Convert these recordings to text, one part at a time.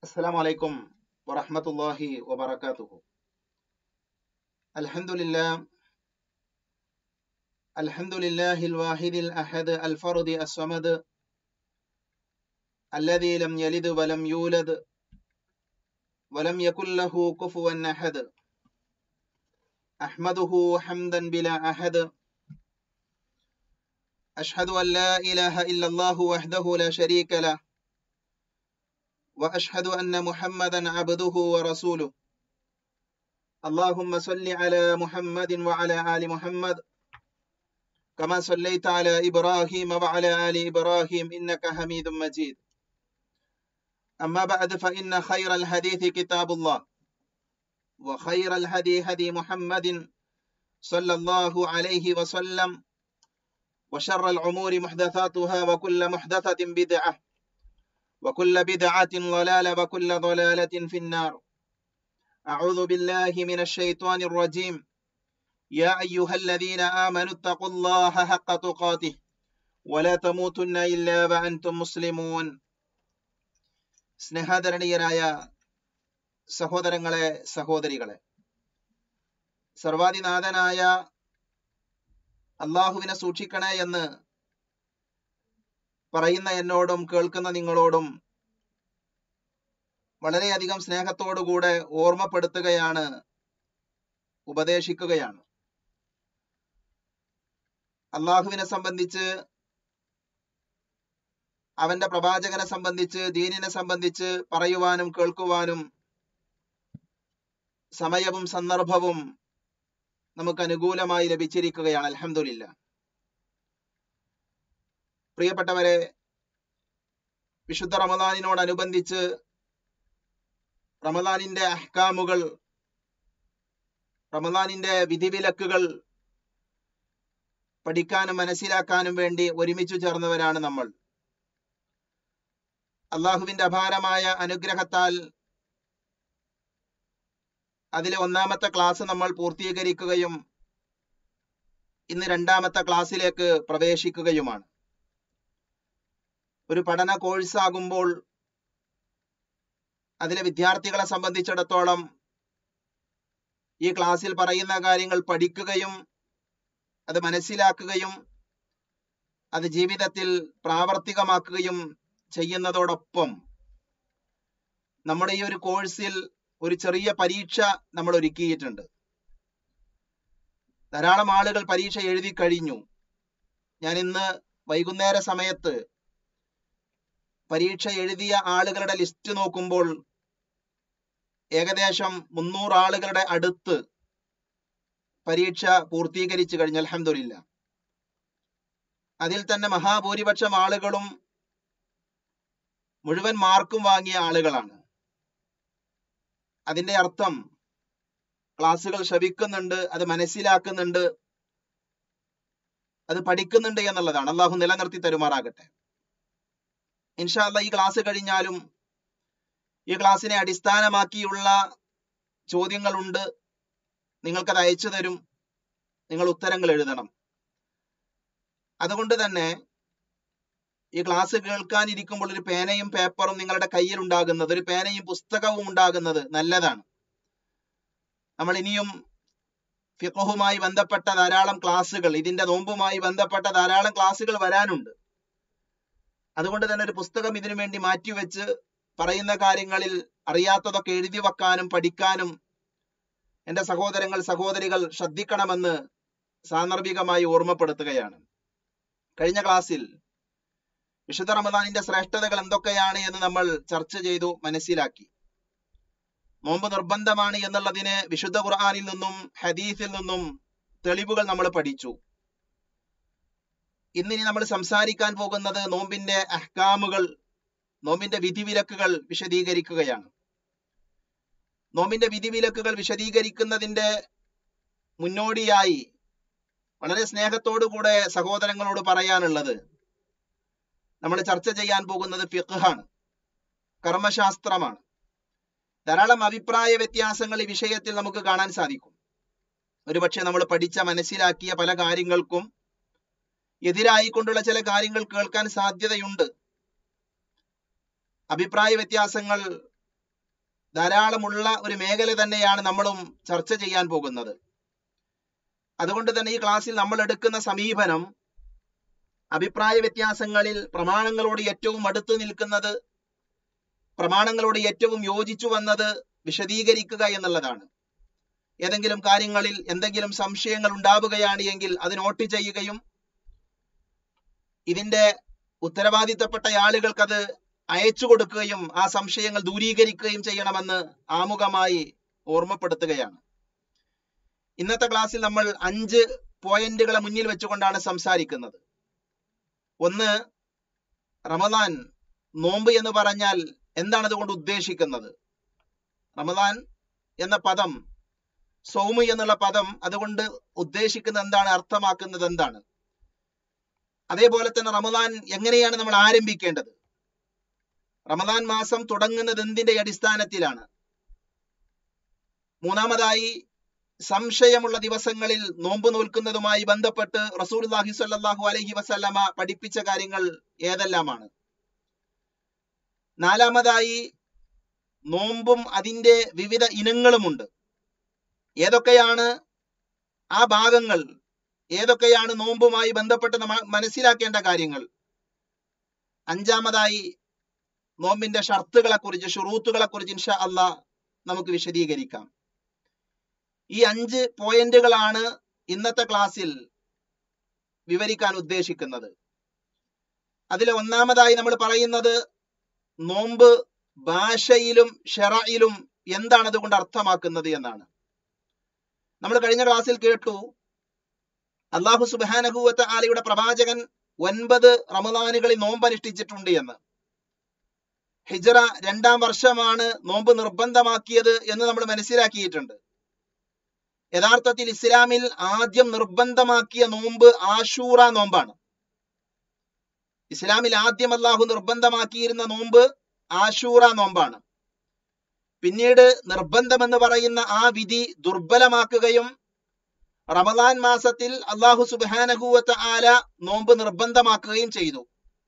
السلام عليكم ورحمة الله وبركاته الحمد لله الحمد لله الواحد الأحد الفرد الصمد الذي لم يلد ولم يولد ولم يكن له كفوا أحد أحمده حمدا بلا أحد أشهد أن لا إله إلا الله وحده لا شريك له وأشهد أن محمدا عبده ورسوله اللهم صل على محمد وعلى آل محمد كما صليت على إبراهيم وعلى آل إبراهيم إنك حميد مجيد أما بعد فإن خير الحديث كتاب الله وخير الهدي هدي محمد صلى الله عليه وسلم وشر الأمور محدثاتها وكل محدثة بدعة وكل بدعة ضلالة وكل ضلالة في النار أعوذ بالله من الشيطان الرجيم يا أيها الذين آمنوا اتقوا الله حق تقاته ولا تموتن إلا وأنتم مسلمون സ്നേഹാദരണീയരായ സഹോദരങ്ങളെ സഹോദരികളെ സർവാധിനാഥനായ അള്ളാഹുവിനെ സൂക്ഷിക്കണേ എന്ന് പറയുന്ന എന്നോടും കേൾക്കുന്ന നിങ്ങളോടും വളരെയധികം സ്നേഹത്തോടുകൂടെ ഓർമ്മപ്പെടുത്തുകയാണ് ഉപദേശിക്കുകയാണ് അള്ളാഹുവിനെ സംബന്ധിച്ച് അവന്റെ പ്രവാചകനെ സംബന്ധിച്ച് ദീനിനെ സംബന്ധിച്ച് പറയുവാനും കേൾക്കുവാനും സമയവും സന്ദർഭവും നമുക്ക് അനുകൂലമായി ലഭിച്ചിരിക്കുകയാണ് അലഹമില്ല പ്രിയപ്പെട്ടവരെ വിശുദ്ധ റമദാനിനോടനുബന്ധിച്ച് റമദാനിന്റെ അഹ്കാമുകൾ റമദാനിന്റെ വിധിവിലക്കുകൾ പഠിക്കാനും മനസ്സിലാക്കാനും വേണ്ടി ഒരുമിച്ചു ചേർന്നവരാണ് നമ്മൾ അള്ളാഹുവിന്റെ അപാരമായ അനുഗ്രഹത്താൽ അതിലെ ഒന്നാമത്തെ ക്ലാസ് നമ്മൾ പൂർത്തീകരിക്കുകയും ഇന്ന് രണ്ടാമത്തെ ക്ലാസ്സിലേക്ക് പ്രവേശിക്കുകയുമാണ് ഒരു പഠന കോഴ്സ് ആകുമ്പോൾ അതിലെ വിദ്യാർത്ഥികളെ സംബന്ധിച്ചിടത്തോളം ഈ ക്ലാസ്സിൽ പറയുന്ന കാര്യങ്ങൾ പഠിക്കുകയും അത് മനസ്സിലാക്കുകയും അത് ജീവിതത്തിൽ പ്രാവർത്തികമാക്കുകയും ചെയ്യുന്നതോടൊപ്പം നമ്മുടെ ഈ ഒരു കോഴ്സിൽ ഒരു ചെറിയ പരീക്ഷ നമ്മൾ ഒരുക്കിയിട്ടുണ്ട് ധാരാളം ആളുകൾ പരീക്ഷ എഴുതി കഴിഞ്ഞു ഞാൻ ഇന്ന് വൈകുന്നേര സമയത്ത് പരീക്ഷ എഴുതിയ ആളുകളുടെ ലിസ്റ്റ് നോക്കുമ്പോൾ ഏകദേശം മുന്നൂറ് ആളുകളുടെ അടുത്ത് പരീക്ഷ പൂർത്തീകരിച്ചു കഴിഞ്ഞു അലഹമില്ല അതിൽ തന്നെ മഹാഭൂരിപക്ഷം ആളുകളും മുഴുവൻ മാർക്കും വാങ്ങിയ ആളുകളാണ് അതിന്റെ അർത്ഥം ക്ലാസ്സുകൾ ശ്രവിക്കുന്നുണ്ട് അത് മനസ്സിലാക്കുന്നുണ്ട് അത് പഠിക്കുന്നുണ്ട് എന്നുള്ളതാണ് അള്ളാഹു നിലനിർത്തി തരുമാറാകട്ടെ ഇൻഷാല്ല ഈ ക്ലാസ് കഴിഞ്ഞാലും ഈ ക്ലാസ്സിനെ അടിസ്ഥാനമാക്കിയുള്ള ചോദ്യങ്ങളുണ്ട് നിങ്ങൾക്കത് അയച്ചു തരും നിങ്ങൾ ഉത്തരങ്ങൾ എഴുതണം അതുകൊണ്ട് തന്നെ ഈ ക്ലാസ് കേൾക്കാനിരിക്കുമ്പോൾ ഒരു പേനയും പേപ്പറും നിങ്ങളുടെ കയ്യിൽ ഉണ്ടാകുന്നത് ഒരു പേനയും പുസ്തകവും ഉണ്ടാകുന്നത് നല്ലതാണ് നമ്മൾ ഇനിയും ഫിഖുമായി ബന്ധപ്പെട്ട ധാരാളം ക്ലാസ്സുകൾ ഇതിന്റെ നോമ്പുമായി ബന്ധപ്പെട്ട ധാരാളം ക്ലാസ്സുകൾ വരാനുണ്ട് അതുകൊണ്ട് തന്നെ ഒരു പുസ്തകം ഇതിനു വേണ്ടി മാറ്റിവെച്ച് പറയുന്ന കാര്യങ്ങളിൽ അറിയാത്തതൊക്കെ എഴുതി വെക്കാനും പഠിക്കാനും എന്റെ സഹോദരങ്ങൾ സഹോദരികൾ ശ്രദ്ധിക്കണമെന്ന് സാന്ദർഭികമായി ഓർമ്മപ്പെടുത്തുകയാണ് കഴിഞ്ഞ ക്ലാസ്സിൽ വിശുദ്ധ റമദാനിന്റെ ശ്രേഷ്ഠതകൾ എന്തൊക്കെയാണ് എന്ന് നമ്മൾ ചർച്ച ചെയ്തു മനസ്സിലാക്കി നോമ്പ് നിർബന്ധമാണ് എന്നുള്ളതിന് വിശുദ്ധ ഖുർആാനിൽ നിന്നും ഹദീസിൽ നിന്നും തെളിവുകൾ നമ്മൾ പഠിച്ചു ഇന്നിനി നമ്മൾ സംസാരിക്കാൻ പോകുന്നത് നോമ്പിന്റെ അഹ്കാമുകൾ നോമ്പിന്റെ വിധിവിലക്കുകൾ വിശദീകരിക്കുകയാണ് നോമ്പിന്റെ വിധിവിലക്കുകൾ വിശദീകരിക്കുന്നതിന്റെ മുന്നോടിയായി വളരെ സ്നേഹത്തോടുകൂടെ സഹോദരങ്ങളോട് പറയാനുള്ളത് നമ്മൾ ചർച്ച ചെയ്യാൻ പോകുന്നത് ഫിഖാണ് കർമ്മശാസ്ത്രമാണ് ധാരാളം അഭിപ്രായ വ്യത്യാസങ്ങൾ ഈ വിഷയത്തിൽ നമുക്ക് കാണാൻ സാധിക്കും ഒരുപക്ഷെ നമ്മൾ പഠിച്ച മനസ്സിലാക്കിയ പല കാര്യങ്ങൾക്കും എതിരായിക്കൊണ്ടുള്ള ചില കാര്യങ്ങൾ കേൾക്കാൻ സാധ്യതയുണ്ട് അഭിപ്രായ വ്യത്യാസങ്ങൾ ധാരാളമുള്ള ഒരു മേഖല തന്നെയാണ് നമ്മളും ചർച്ച ചെയ്യാൻ പോകുന്നത് അതുകൊണ്ട് തന്നെ ഈ ക്ലാസ്സിൽ നമ്മൾ എടുക്കുന്ന സമീപനം അഭിപ്രായ വ്യത്യാസങ്ങളിൽ പ്രമാണങ്ങളോട് ഏറ്റവും അടുത്ത് നിൽക്കുന്നത് പ്രമാണങ്ങളോട് ഏറ്റവും യോജിച്ചു വന്നത് വിശദീകരിക്കുക എന്നുള്ളതാണ് ഏതെങ്കിലും കാര്യങ്ങളിൽ എന്തെങ്കിലും സംശയങ്ങൾ ഉണ്ടാവുകയാണ് എങ്കിൽ അത് നോട്ട് ചെയ്യുകയും ഇതിന്റെ ഉത്തരവാദിത്തപ്പെട്ട ആളുകൾക്ക് അത് അയച്ചു കൊടുക്കുകയും ആ സംശയങ്ങൾ ദൂരീകരിക്കുകയും ചെയ്യണമെന്ന് ആമുഖമായി ഓർമ്മപ്പെടുത്തുകയാണ് ഇന്നത്തെ ക്ലാസ്സിൽ നമ്മൾ അഞ്ച് പോയിന്റുകളെ മുന്നിൽ വെച്ചുകൊണ്ടാണ് സംസാരിക്കുന്നത് ഒന്ന് റമദാൻ നോമ്പ് എന്ന് പറഞ്ഞാൽ എന്താണ് അതുകൊണ്ട് ഉദ്ദേശിക്കുന്നത് റമദാൻ എന്ന പദം സൗമ് എന്നുള്ള പദം അതുകൊണ്ട് ഉദ്ദേശിക്കുന്നത് എന്താണ് അർത്ഥമാക്കുന്നത് എന്താണ് അതേപോലെ തന്നെ റമദാൻ എങ്ങനെയാണ് നമ്മൾ ആരംഭിക്കേണ്ടത് റമദാൻ മാസം തുടങ്ങുന്നത് എന്തിന്റെ അടിസ്ഥാനത്തിലാണ് മൂന്നാമതായി സംശയമുള്ള ദിവസങ്ങളിൽ നോമ്പ് നോൽക്കുന്നതുമായി ബന്ധപ്പെട്ട് റസൂൽഹി സല്ലാഹു അലഹി വസല്ലമ പഠിപ്പിച്ച കാര്യങ്ങൾ ഏതെല്ലാമാണ് നാലാമതായി നോമ്പും അതിന്റെ വിവിധ ഇനങ്ങളുമുണ്ട് ഏതൊക്കെയാണ് ആ ഭാഗങ്ങൾ ഏതൊക്കെയാണ് നോമ്പുമായി ബന്ധപ്പെട്ട് നമ്മൾ മനസ്സിലാക്കേണ്ട കാര്യങ്ങൾ അഞ്ചാമതായി നോമ്പിന്റെ ഷർത്തുകളെ കുറിച്ച് ഷുറൂത്തുകളെ കുറിച്ച് ഇൻഷാ അള്ളാ നമുക്ക് വിശദീകരിക്കാം ഈ അഞ്ച് പോയിന്റുകളാണ് ഇന്നത്തെ ക്ലാസ്സിൽ വിവരിക്കാൻ ഉദ്ദേശിക്കുന്നത് അതിൽ ഒന്നാമതായി നമ്മൾ പറയുന്നത് നോമ്പ് ഭാഷയിലും ഷെറയിലും എന്താണ് അതുകൊണ്ട് അർത്ഥമാക്കുന്നത് എന്നാണ് നമ്മൾ കഴിഞ്ഞ ക്ലാസ്സിൽ കേട്ടു അള്ളാഹു സുബാനഹുവത്ത ആലയുടെ പ്രവാചകൻ ഒൻപത് റമദാനുകളിൽ നോമ്പ് അനുഷ്ഠിച്ചിട്ടുണ്ട് എന്ന് ഹിജറ രണ്ടാം വർഷമാണ് നോമ്പ് നിർബന്ധമാക്കിയത് എന്ന് നമ്മൾ മനസ്സിലാക്കിയിട്ടുണ്ട് യഥാർത്ഥത്തിൽ ഇസ്ലാമിൽ ആദ്യം നിർബന്ധമാക്കിയ നോമ്പ് ആഷൂറ നോമ്പാണ് ഇസ്ലാമിൽ ആദ്യം അള്ളാഹു നിർബന്ധമാക്കിയിരുന്ന നോമ്പ് ആഷൂറ നോമ്പാണ് പിന്നീട് നിർബന്ധമെന്ന് പറയുന്ന ആ വിധി ദുർബലമാക്കുകയും റമദാൻ മാസത്തിൽ അള്ളാഹു സുബാനഹുവത്ത ആല നോമ്പ് നിർബന്ധമാക്കുകയും ചെയ്തു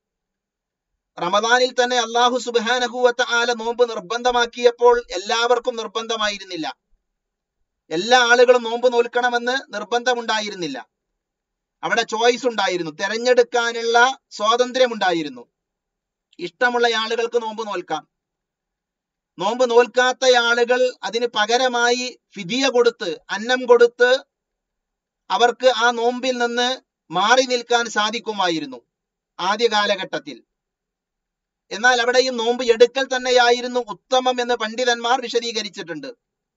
റമദാനിൽ തന്നെ അള്ളാഹു സുബാനഹുവത്ത ആല നോമ്പ് നിർബന്ധമാക്കിയപ്പോൾ എല്ലാവർക്കും നിർബന്ധമായിരുന്നില്ല എല്ലാ ആളുകളും നോമ്പ് നോൽക്കണമെന്ന് നിർബന്ധമുണ്ടായിരുന്നില്ല അവിടെ ചോയ്സ് ഉണ്ടായിരുന്നു തെരഞ്ഞെടുക്കാനുള്ള സ്വാതന്ത്ര്യം ഉണ്ടായിരുന്നു ഇഷ്ടമുള്ള ആളുകൾക്ക് നോമ്പ് നോൽക്കാം നോമ്പ് നോൽക്കാത്ത ആളുകൾ അതിന് പകരമായി ഫിദിയ കൊടുത്ത് അന്നം കൊടുത്ത് അവർക്ക് ആ നോമ്പിൽ നിന്ന് മാറി നിൽക്കാൻ സാധിക്കുമായിരുന്നു ആദ്യ കാലഘട്ടത്തിൽ എന്നാൽ അവിടെയും നോമ്പ് എടുക്കൽ തന്നെയായിരുന്നു ഉത്തമം എന്ന് പണ്ഡിതന്മാർ വിശദീകരിച്ചിട്ടുണ്ട്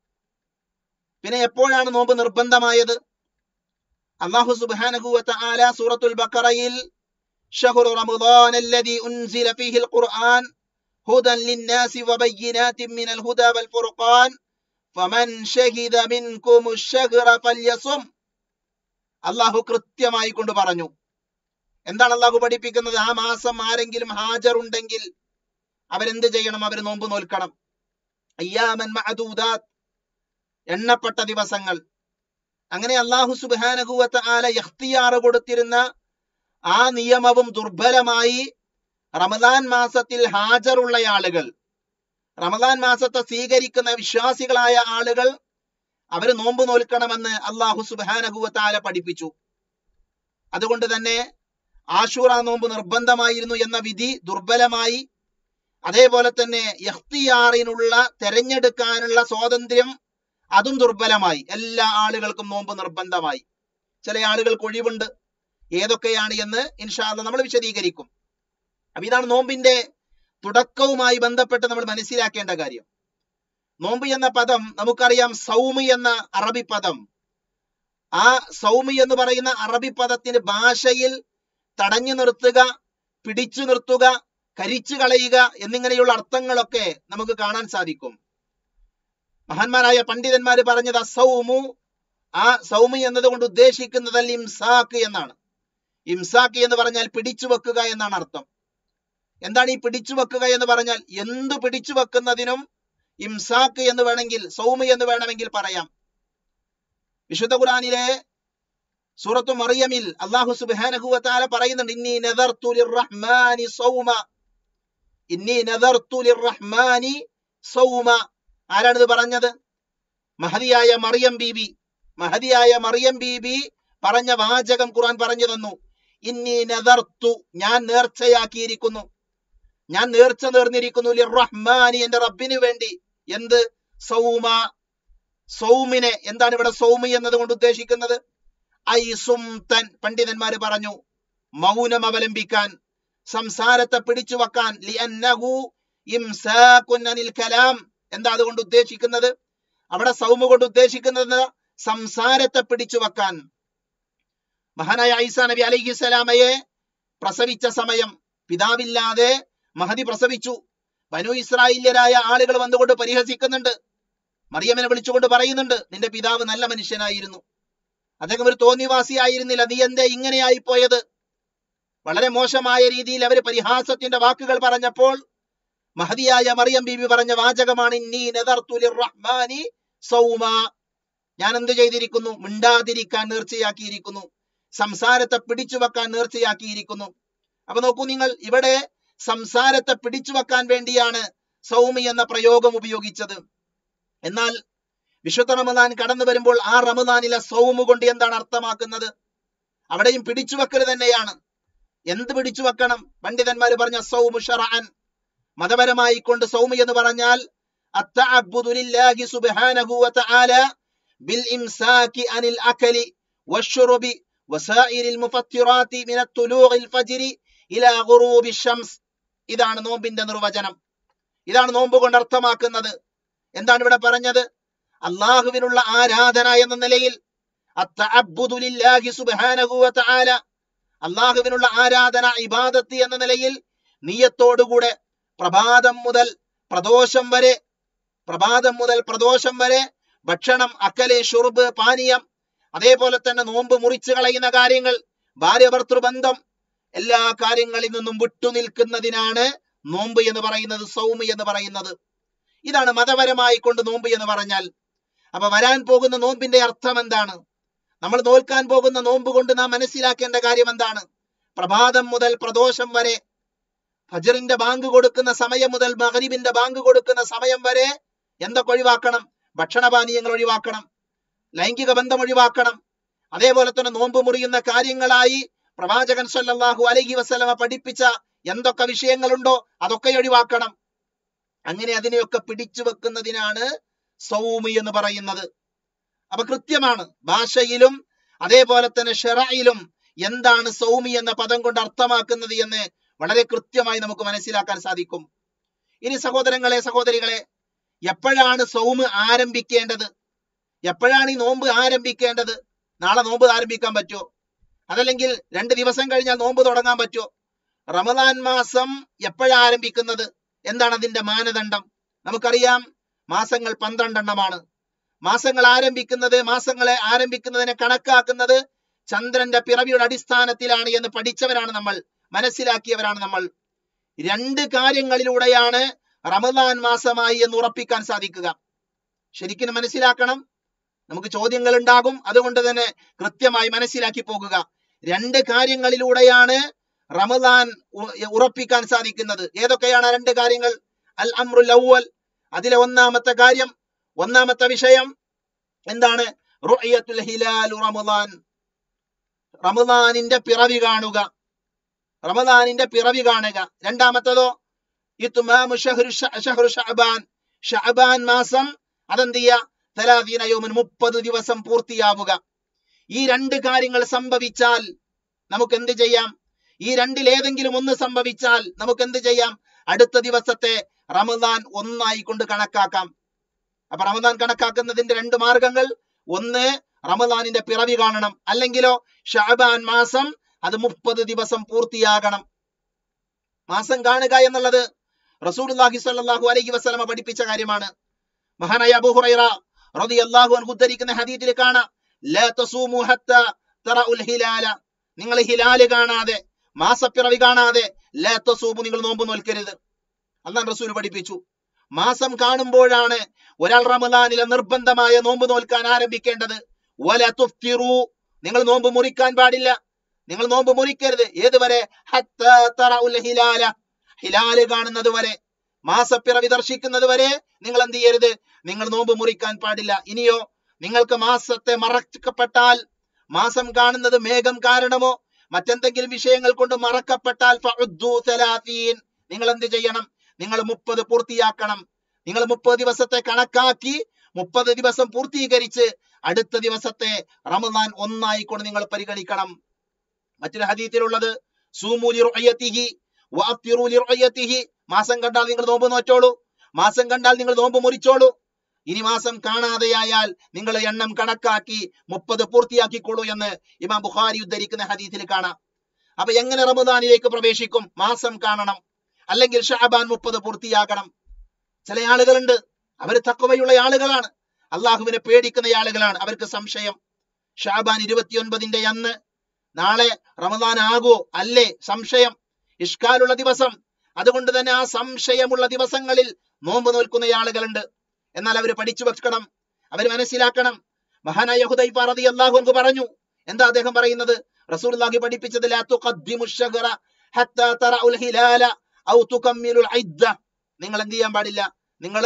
പിന്നെ എപ്പോഴാണ് നോമ്പ് നിർബന്ധമായത് അള്ളാഹു സുബ്ഹാനഹു വതആല സൂറത്തുൽ ബഖറയിൽ شهر رمضان الذي أنزل فيه القرآن هدى للناس وبينات من الهدى والفرقان فمن شهد منكم الشهر فليصم അള്ളാഹു കൃത്യമായി കൊണ്ട് പറഞ്ഞു എന്താണ് അള്ളാഹു പഠിപ്പിക്കുന്നത് ആ മാസം ആരെങ്കിലും ഹാജർ ഉണ്ടെങ്കിൽ അവരെന്ത് ചെയ്യണം അവർ നോമ്പ് നോൽക്കണം അയ്യാമൻ മഅദൂദാത്ത് എണ്ണപ്പെട്ട ദിവസങ്ങൾ അങ്ങനെ അള്ളാഹു സുബാനഹുവത്ത ആല യഖ്തിയാറ് കൊടുത്തിരുന്ന ആ നിയമവും ദുർബലമായി റമദാൻ മാസത്തിൽ ഹാജറുള്ള ആളുകൾ റമദാൻ മാസത്തെ സ്വീകരിക്കുന്ന വിശ്വാസികളായ ആളുകൾ അവർ നോമ്പ് നോൽക്കണമെന്ന് അള്ളാഹു സുബാനഹുവത്താല പഠിപ്പിച്ചു അതുകൊണ്ട് തന്നെ ആഷൂറ നോമ്പ് നിർബന്ധമായിരുന്നു എന്ന വിധി ദുർബലമായി അതേപോലെ തന്നെ യഖ്തിയാറിനുള്ള തെരഞ്ഞെടുക്കാനുള്ള സ്വാതന്ത്ര്യം അതും ദുർബലമായി എല്ലാ ആളുകൾക്കും നോമ്പ് നിർബന്ധമായി ചില ആളുകൾക്ക് ഒഴിവുണ്ട് ഏതൊക്കെയാണ് എന്ന് ഇൻഷാല്ല നമ്മൾ വിശദീകരിക്കും അപ്പൊ ഇതാണ് നോമ്പിന്റെ തുടക്കവുമായി ബന്ധപ്പെട്ട് നമ്മൾ മനസ്സിലാക്കേണ്ട കാര്യം നോമ്പ് എന്ന പദം നമുക്കറിയാം സൗമി എന്ന അറബി പദം ആ സൗമി എന്ന് പറയുന്ന അറബി പദത്തിന് ഭാഷയിൽ തടഞ്ഞു നിർത്തുക പിടിച്ചു നിർത്തുക കരിച്ചു കളയുക എന്നിങ്ങനെയുള്ള അർത്ഥങ്ങളൊക്കെ നമുക്ക് കാണാൻ സാധിക്കും മഹാന്മാരായ പണ്ഡിതന്മാര് പറഞ്ഞത് അസൗമു ആ സൗമി എന്നതുകൊണ്ട് ഉദ്ദേശിക്കുന്നത് അൽ ഇംസാക്ക് എന്നാണ് ഇംസാക്ക് എന്ന് പറഞ്ഞാൽ പിടിച്ചു വെക്കുക എന്നാണ് അർത്ഥം എന്താണ് ഈ പിടിച്ചു വെക്കുക എന്ന് പറഞ്ഞാൽ എന്ത് പിടിച്ചു വെക്കുന്നതിനും ഇംസാക്ക് എന്ന് വേണമെങ്കിൽ സൗമി എന്ന് വേണമെങ്കിൽ പറയാം വിശുദ്ധ ഖുറാനിലെ സൂറത്തു മറിയമിൽ അള്ളാഹു സുബ്ഹാനഹു വതആല പറയുന്നുണ്ട് ഇന്നി നദർതു ലിർറഹ്മാനി സൗമ ഇന്നി നദർതു ലിർറഹ്മാനി സൗമ ആരാണിത് പറഞ്ഞത് മഹതിയായ മറിയം ബീബി മഹതിയായ മറിയം ബീബി പറഞ്ഞ വാചകം ഖുർആൻ പറഞ്ഞു തന്നു ഇന്നി നദർത്തു ഞാൻ നേർച്ചയാക്കിയിരിക്കുന്നു ഞാൻ നേർച്ച നേർന്നിരിക്കുന്നു റഹ്മാനി എന്റെ റബ്ബിന് വേണ്ടി എന്ത് സൗമ സൗമിനെ എന്താണ് ഇവിടെ സൗമി എന്നത് കൊണ്ട് ഉദ്ദേശിക്കുന്നത് ഐ സുംതൻ പണ്ഡിതന്മാര് പറഞ്ഞു മൗനം അവലംബിക്കാൻ സംസാരത്തെ പിടിച്ചു വെക്കാൻ ലിഅന്നഹു ഇംസാകുൻ അനിൽ കലാം എന്താ അതുകൊണ്ട് ഉദ്ദേശിക്കുന്നത് അവിടെ സൗമ കൊണ്ട് ഉദ്ദേശിക്കുന്നത് സംസാരത്തെ പിടിച്ചു വെക്കാൻ മഹാനായ ഐസാ നബി അലൈഹി സ്വലാമയെ പ്രസവിച്ച സമയം പിതാവില്ലാതെ മഹദി പ്രസവിച്ചു ബനു ഇസ്രായേല്യരായ ആളുകൾ വന്നുകൊണ്ട് പരിഹസിക്കുന്നുണ്ട് മറിയമ്മനെ വിളിച്ചുകൊണ്ട് പറയുന്നുണ്ട് നിന്റെ പിതാവ് നല്ല മനുഷ്യനായിരുന്നു അദ്ദേഹം ഒരു തോന്നിവാസിയായിരുന്നില്ല നീ എന്തേ ഇങ്ങനെയായി പോയത് വളരെ മോശമായ രീതിയിൽ അവര് പരിഹാസത്തിന്റെ വാക്കുകൾ പറഞ്ഞപ്പോൾ മഹതിയായ മറിയം ബീബി പറഞ്ഞ വാചകമാണ് ഇന്നി നദർത്തു ലിർറഹ്മാനി സൗമ ഞാൻ എന്ത് ചെയ്തിരിക്കുന്നു മിണ്ടാതിരിക്കാൻ നേർച്ചയാക്കിയിരിക്കുന്നു സംസാരത്തെ പിടിച്ചു വെക്കാൻ നേർച്ചയാക്കിയിരിക്കുന്നു അപ്പൊ നോക്കൂ നിങ്ങൾ ഇവിടെ സംസാരത്തെ പിടിച്ചു വെക്കാൻ വേണ്ടിയാണ് സൗമി എന്ന പ്രയോഗം ഉപയോഗിച്ചത് എന്നാൽ വിശുദ്ധ റമദാൻ കടന്നു വരുമ്പോൾ ആ റമദാനിലെ സൗമു കൊണ്ട് എന്താണ് അർത്ഥമാക്കുന്നത് അവിടെയും പിടിച്ചു വെക്കൽ തന്നെയാണ് എന്ത് പിടിച്ചു വെക്കണം പണ്ഡിതന്മാർ പറഞ്ഞ സൗമു ഷറഅൻ മതപരമായി കൊണ്ട് സൗമി എന്ന് പറഞ്ഞാൽ അത്തഅബ്ബുദു ലില്ലാഹി സുബ്ഹാനഹു വതആല ബിൽ ഇംസാകി അനിൽ അകലി വശുറുബി വസായിരിൽ മുഫത്തിറാത്തി മിന തുലൂഇൽ ഫജ്രി ഇലാ ഗുറൂബി ശംസ് ഇതാണ് നോമ്പിന്റെ നിർവചനം ഇതാണ് നോമ്പ് കൊണ്ട് അർത്ഥമാക്കുന്നത് എന്താണ് ഇവിടെ പറഞ്ഞത് അള്ളാഹുവിനുള്ള ആരാധന എന്ന നിലയിൽ അത്തഅബ്ബുദു ലില്ലാഹി സുബ്ഹാനഹു വതആല അള്ളാഹുവിനുള്ള ആരാധന ഇബാദത്ത് എന്ന നിലയിൽ നീയത്തോടുകൂടെ പ്രഭാതം മുതൽ പ്രദോഷം വരെ പ്രഭാതം മുതൽ പ്രദോഷം വരെ ഭക്ഷണം അക്കലെ ഷുർബ് പാനീയം അതേപോലെ തന്നെ നോമ്പ് മുറിച്ചു കളയുന്ന കാര്യങ്ങൾ ഭാര്യ ഭർത്തൃബന്ധം എല്ലാ കാര്യങ്ങളിൽ നിന്നും വിട്ടുനിൽക്കുന്നതിനാണ് നോമ്പ് എന്ന് പറയുന്നത് സൗമി എന്ന് പറയുന്നത് ഇതാണ് മതപരമായി കൊണ്ട് നോമ്പ് എന്ന് പറഞ്ഞാൽ അപ്പൊ വരാൻ പോകുന്ന നോമ്പിന്റെ അർത്ഥം എന്താണ് നമ്മൾ നോൽക്കാൻ പോകുന്ന നോമ്പ് കൊണ്ട് നാം മനസ്സിലാക്കേണ്ട കാര്യം എന്താണ് പ്രഭാതം മുതൽ പ്രദോഷം വരെ ഫജറിന്റെ ബാങ്ക് കൊടുക്കുന്ന സമയം മുതൽ മഹരിബിന്റെ ബാങ്ക് കൊടുക്കുന്ന സമയം വരെ എന്തൊക്കെ ഒഴിവാക്കണം ഭക്ഷണപാനീയങ്ങൾ ഒഴിവാക്കണം ലൈംഗിക ബന്ധം ഒഴിവാക്കണം അതേപോലെ തന്നെ നോമ്പ് മുറിയുന്ന കാര്യങ്ങളായി പ്രവാചകൻ സല്ലല്ലാഹു അലൈഹി വസല്ലമ പഠിപ്പിച്ച എന്തൊക്കെ വിഷയങ്ങളുണ്ടോ അതൊക്കെ ഒഴിവാക്കണം അങ്ങനെ അതിനെയൊക്കെ പിടിച്ചു വെക്കുന്നതിനാണ് സൗമി എന്ന് പറയുന്നത് അപ്പൊ കൃത്യമാണ് ഭാഷയിലും അതേപോലെ തന്നെ ഷെറയിലും എന്താണ് സൗമി എന്ന പദം കൊണ്ട് അർത്ഥമാക്കുന്നത് എന്ന് വളരെ കൃത്യമായി നമുക്ക് മനസ്സിലാക്കാൻ സാധിക്കും ഇനി സഹോദരങ്ങളെ സഹോദരികളെ എപ്പോഴാണ് സൗമ് ആരംഭിക്കേണ്ടത് എപ്പോഴാണ് ഈ നോമ്പ് ആരംഭിക്കേണ്ടത് നാളെ നോമ്പ് ആരംഭിക്കാൻ പറ്റുമോ അതല്ലെങ്കിൽ രണ്ട് ദിവസം കഴിഞ്ഞാൽ നോമ്പ് തുടങ്ങാൻ പറ്റുമോ റമദാൻ മാസം എപ്പോഴാണ് ആരംഭിക്കുന്നത് എന്താണ് അതിന്റെ മാനദണ്ഡം നമുക്കറിയാം മാസങ്ങൾ പന്ത്രണ്ടെണ്ണമാണ് മാസങ്ങൾ ആരംഭിക്കുന്നത് മാസങ്ങളെ ആരംഭിക്കുന്നതിനെ കണക്കാക്കുന്നത് ചന്ദ്രന്റെ പിറവിയുടെ അടിസ്ഥാനത്തിലാണ് എന്ന് പഠിച്ചവരാണ് നമ്മൾ മനസ്സിലാക്കിയവരാണ് നമ്മൾ രണ്ട് കാര്യങ്ങളിലൂടെയാണ് റമദാൻ മാസമായി എന്ന് ഉറപ്പിക്കാൻ സാധിക്കുക ശരിക്കും മനസ്സിലാക്കണം നമുക്ക് ചോദ്യങ്ങൾ ഉണ്ടാകും അതുകൊണ്ട് തന്നെ കൃത്യമായി മനസ്സിലാക്കി പോകുക രണ്ട് കാര്യങ്ങളിലൂടെയാണ് റമദാൻ ഉ- ഉറപ്പിക്കാൻ സാധിക്കുന്നത് ഏതൊക്കെയാണ് ആ രണ്ട് കാര്യങ്ങൾ അൽ അമ്രുൽ അവ്വൽ അതിലെ ഒന്നാമത്തെ കാര്യം ഒന്നാമത്തെ വിഷയം എന്താണ് റുഅയത്തുൽ ഹിലാൽ റമദാൻ റമദാനിന്റെ പിറവി കാണുക റമദാനിന്റെ പിറവി കാണുക രണ്ടാമത്തതോ ഇത്മാമു ഷഹ്റു ശ- ഷഹ്റു ഷഅബാൻ ഷഅബാൻ മാസം അതെന്ത് ചെയ്യുക തലാദീന യൗമൻ മുപ്പത് ദിവസം പൂർത്തിയാവുക ഈ രണ്ട് കാര്യങ്ങൾ സംഭവിച്ചാൽ നമുക്ക് എന്ത് ചെയ്യാം ഈ രണ്ടിൽ ഏതെങ്കിലും ഒന്ന് സംഭവിച്ചാൽ നമുക്ക് എന്ത് ചെയ്യാം അടുത്ത ദിവസത്തെ റമദാൻ ഒന്നായി കൊണ്ട് കണക്കാക്കാം അപ്പൊ റമദാൻ കണക്കാക്കുന്നതിന്റെ രണ്ട് മാർഗങ്ങൾ ഒന്ന് റമദാനിന്റെ പിറവി കാണണം അല്ലെങ്കിലോ ഷാബാൻ മാസം അത് മുപ്പത് ദിവസം പൂർത്തിയാകണം മാസം കാണുക എന്നുള്ളത് റസൂലുള്ളാഹി സ്വല്ലല്ലാഹു അലൈഹി വസല്ലമ പഠിപ്പിച്ച കാര്യമാണ് മഹാനായ അബൂ ഹുറൈറ റളിയല്ലാഹു അൻഹു ഉദ്ധരിക്കുന്ന ഹദീസിൽ കാണാം ലാ തസൂമു ഹത്ത തറഉൽ ഹിലാല നിങ്ങൾ ഹിലാല് കാണാതെ മാസപ്പിറവി കാണാതെ ലാ തസൂമു നിങ്ങൾ നോമ്പ് നോൽക്കരുത് അള്ളാൻ റസൂൽ പഠിപ്പിച്ചു മാസം കാണുമ്പോഴാണ് ഒരാൾ റമദാനിലെ നിർബന്ധമായ നോമ്പ് നോൽക്കാൻ ആരംഭിക്കേണ്ടത് വല തുഫ്തിറു നിങ്ങൾ നോമ്പ് മുറിക്കാൻ പാടില്ല നിങ്ങൾ നോമ്പ് മുറിക്കരുത് ഏതുവരെ ഹത്താ തറഉൽ ഹിലാല ഹിലാല് കാണുന്നത് വരെ മാസപ്പിറവി ദർശിക്കുന്നത് വരെ നിങ്ങൾ എന്ത് ചെയ്യരുത് നിങ്ങൾ നോമ്പ് മുറിക്കാൻ പാടില്ല ഇനിയോ നിങ്ങൾക്ക് മാസത്തെ മറക്കപ്പെട്ടാൽ മാസം കാണുന്നത് മേഘം കാരണമോ മറ്റെന്തെങ്കിലും വിഷയങ്ങൾ കൊണ്ട് മറക്കപ്പെട്ടാൽ ഫഉദ്ദു തലാത്തീൻ. നിങ്ങൾ എന്ത് ചെയ്യണം നിങ്ങൾ മുപ്പത് പൂർത്തിയാക്കണം നിങ്ങൾ മുപ്പത് ദിവസത്തെ കണക്കാക്കി മുപ്പത് ദിവസം പൂർത്തീകരിച്ച് അടുത്ത ദിവസത്തെ റമദാൻ ഒന്നായിക്കൊണ്ട് നിങ്ങൾ പരിഗണിക്കണം മറ്റൊരു ഹദീത്തിലുള്ളത് സൂമൂലി റുഅയ്യത്തിഹി വഅഫ്തിറൂ ലിറുഅയ്യത്തിഹി മാസം കണ്ടാൽ നിങ്ങൾ നോമ്പ് നോറ്റോളൂ മാസം കണ്ടാൽ നിങ്ങൾ നോമ്പ് മുറിച്ചോളൂ ഇനി മാസം കാണാതെയായാൽ നിങ്ങൾ എണ്ണം കണക്കാക്കി മുപ്പത് പൂർത്തിയാക്കിക്കോളൂ എന്ന് ഇമാം ബുഖാരി ഉദ്ധരിക്കുന്ന ഹദീസിൽ കാണാം അപ്പൊ എങ്ങനെ റമദാനിലേക്ക് പ്രവേശിക്കും മാസം കാണണം അല്ലെങ്കിൽ ഷാബാൻ മുപ്പത് പൂർത്തിയാക്കണം ചില ആളുകളുണ്ട് അവർ തക്കവയുള്ള ആളുകളാണ് അള്ളാഹുവിനെ പേടിക്കുന്ന ആളുകളാണ് അവർക്ക് സംശയം ഷാബാൻ ഇരുപത്തിയൊൻപതിന്റെ അന്ന് നാളെ റമദാൻ ആകോ അല്ലേ സംശയം ഇഷ്കാലുള്ള ദിവസം അതുകൊണ്ട് തന്നെ ആ സംശയമുള്ള ദിവസങ്ങളിൽ നോമ്പ് നോൽക്കുന്ന ആളുകളുണ്ട് എന്നാൽ അവർ പഠിച്ചു വെക്കണം അവർ മനസ്സിലാക്കണം മഹാനായ ഹുദൈഫ റളിയല്ലാഹു അൻഹു പറഞ്ഞു എന്താ അദ്ദേഹം പറയുന്നത് റസൂലുള്ളാഹി പഠിപ്പിച്ചത് ലാ തുഖദ്ദിമു ശഹറ ഹത്താ തറഉൽ ഹിലാല ഔ തുകമ്മിലുൽ ഇദ്ദ നിങ്ങൾ എന്ത് ചെയ്യാൻ പാടില്ല നിങ്ങൾ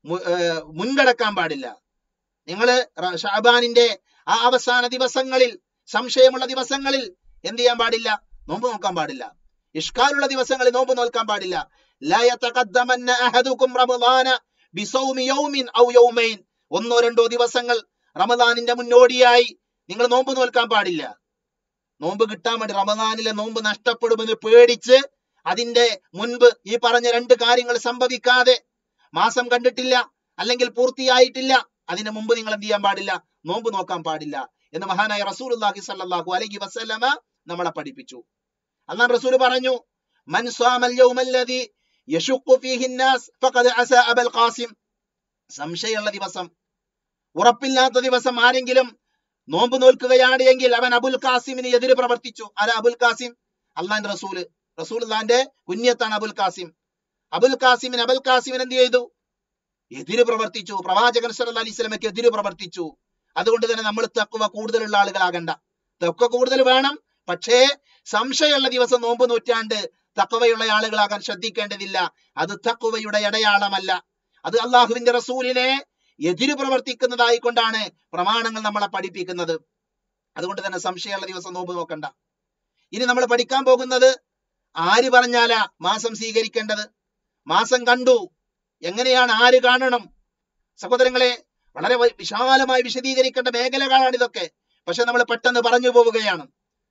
മുൻകടക്കാൻ പാടില്ല നിങ്ങൾ ഷാബാനിന്റെ ആ അവസാന ദിവസങ്ങളിൽ സംശയമുള്ള ദിവസങ്ങളിൽ എന്ത് ചെയ്യാൻ പാടില്ല നോമ്പ് നോക്കാൻ പാടില്ല ഇഷ്കാലുള്ള ദിവസങ്ങളിൽ നോമ്പ് നോൽക്കാൻ പാടില്ല ലാ യതഖദ്ദമന്ന അഹദുകും റമളാന ബിസൗമി യൗമിൻ ഔ യൗമൈൻ ഒന്നോ രണ്ടോ ദിവസങ്ങൾ റമദാനിന്റെ മുന്നോടിയായി നിങ്ങൾ നോമ്പ് നോൽക്കാൻ പാടില്ല നോമ്പ് കിട്ടാൻ വേണ്ടി റമദാനിലെ നോമ്പ് നഷ്ടപ്പെടുമെന്ന് പേടിച്ച് അതിന്റെ മുൻപ് ഈ പറഞ്ഞ രണ്ട് കാര്യങ്ങൾ സംഭവിക്കാതെ മാസം കണ്ടിട്ടില്ല അല്ലെങ്കിൽ പൂർത്തിയായിട്ടില്ല അതിന് മുമ്പ് നിങ്ങൾ എന്ത് ചെയ്യാൻ പാടില്ല നോമ്പ് നോക്കാൻ പാടില്ല എന്ന് മഹാനായ റസൂലുള്ളാഹി സ്വല്ലല്ലാഹു അലൈഹി വസല്ലമ നമ്മളെ പഠിപ്പിച്ചു അല്ലാഹ് റസൂൽ പറഞ്ഞു മൻ സ്വാമൽ യൗമല്ലദി യശുഖു ഫീഹി الناس ഫഖദ് അസാ അബൽ ഖാസിം സംശയമുള്ള ദിവസം ഉറപ്പില്ലാത്ത ദിവസം ആരെങ്കിലും നോമ്പ് നോൽക്കുകയാണ് എങ്കിൽ അവൻ അബുൽ ഖാസിമിന് എതിര് പ്രവർത്തിച്ചു ആരാ അബുൽ ഖാസിം അള്ളാന്റെ റസൂല് റസൂലുള്ളാന്റെ കുഞ്ഞത്താണ് അബുൽ ഖാസിം അബുൽ ഖാസിമിന് അബുൽ ഖാസിമിന് എന്ത് ചെയ്തു എതിര് പ്രവർത്തിച്ചു പ്രവാചകൻ സല്ലല്ലാഹു അലൈഹി വസല്ലമയ്ക്ക് എതിര് പ്രവർത്തിച്ചു അതുകൊണ്ട് തന്നെ നമ്മൾ തക്കുവ കൂടുതലുള്ള ആളുകളാകണ്ട തക്കുവ കൂടുതൽ വേണം പക്ഷേ സംശയമുള്ള ദിവസം നോമ്പ് നൂറ്റാണ്ട് തക്കവയുള്ള ആളുകളാകാൻ ശ്രദ്ധിക്കേണ്ടതില്ല അത് തക്കുവയുടെ അടയാളമല്ല അത് അള്ളാഹുവിന്റെ റസൂലിനെ എതിര് പ്രവർത്തിക്കുന്നതായി കൊണ്ടാണ് പ്രമാണങ്ങൾ നമ്മളെ പഠിപ്പിക്കുന്നത് അതുകൊണ്ട് തന്നെ സംശയമുള്ള ദിവസം നോമ്പ് നോക്കണ്ട ഇനി നമ്മൾ പഠിക്കാൻ പോകുന്നത് ആര് പറഞ്ഞാലാ മാസം സ്വീകരിക്കേണ്ടത് മാസം കണ്ടു എങ്ങനെയാണ് ആര് കാണണം സഹോദരങ്ങളെ വളരെ വ- വിശാലമായി വിശദീകരിക്കേണ്ട മേഖലകളാണ് ഇതൊക്കെ പക്ഷെ നമ്മൾ പെട്ടെന്ന് പറഞ്ഞു പോവുകയാണ്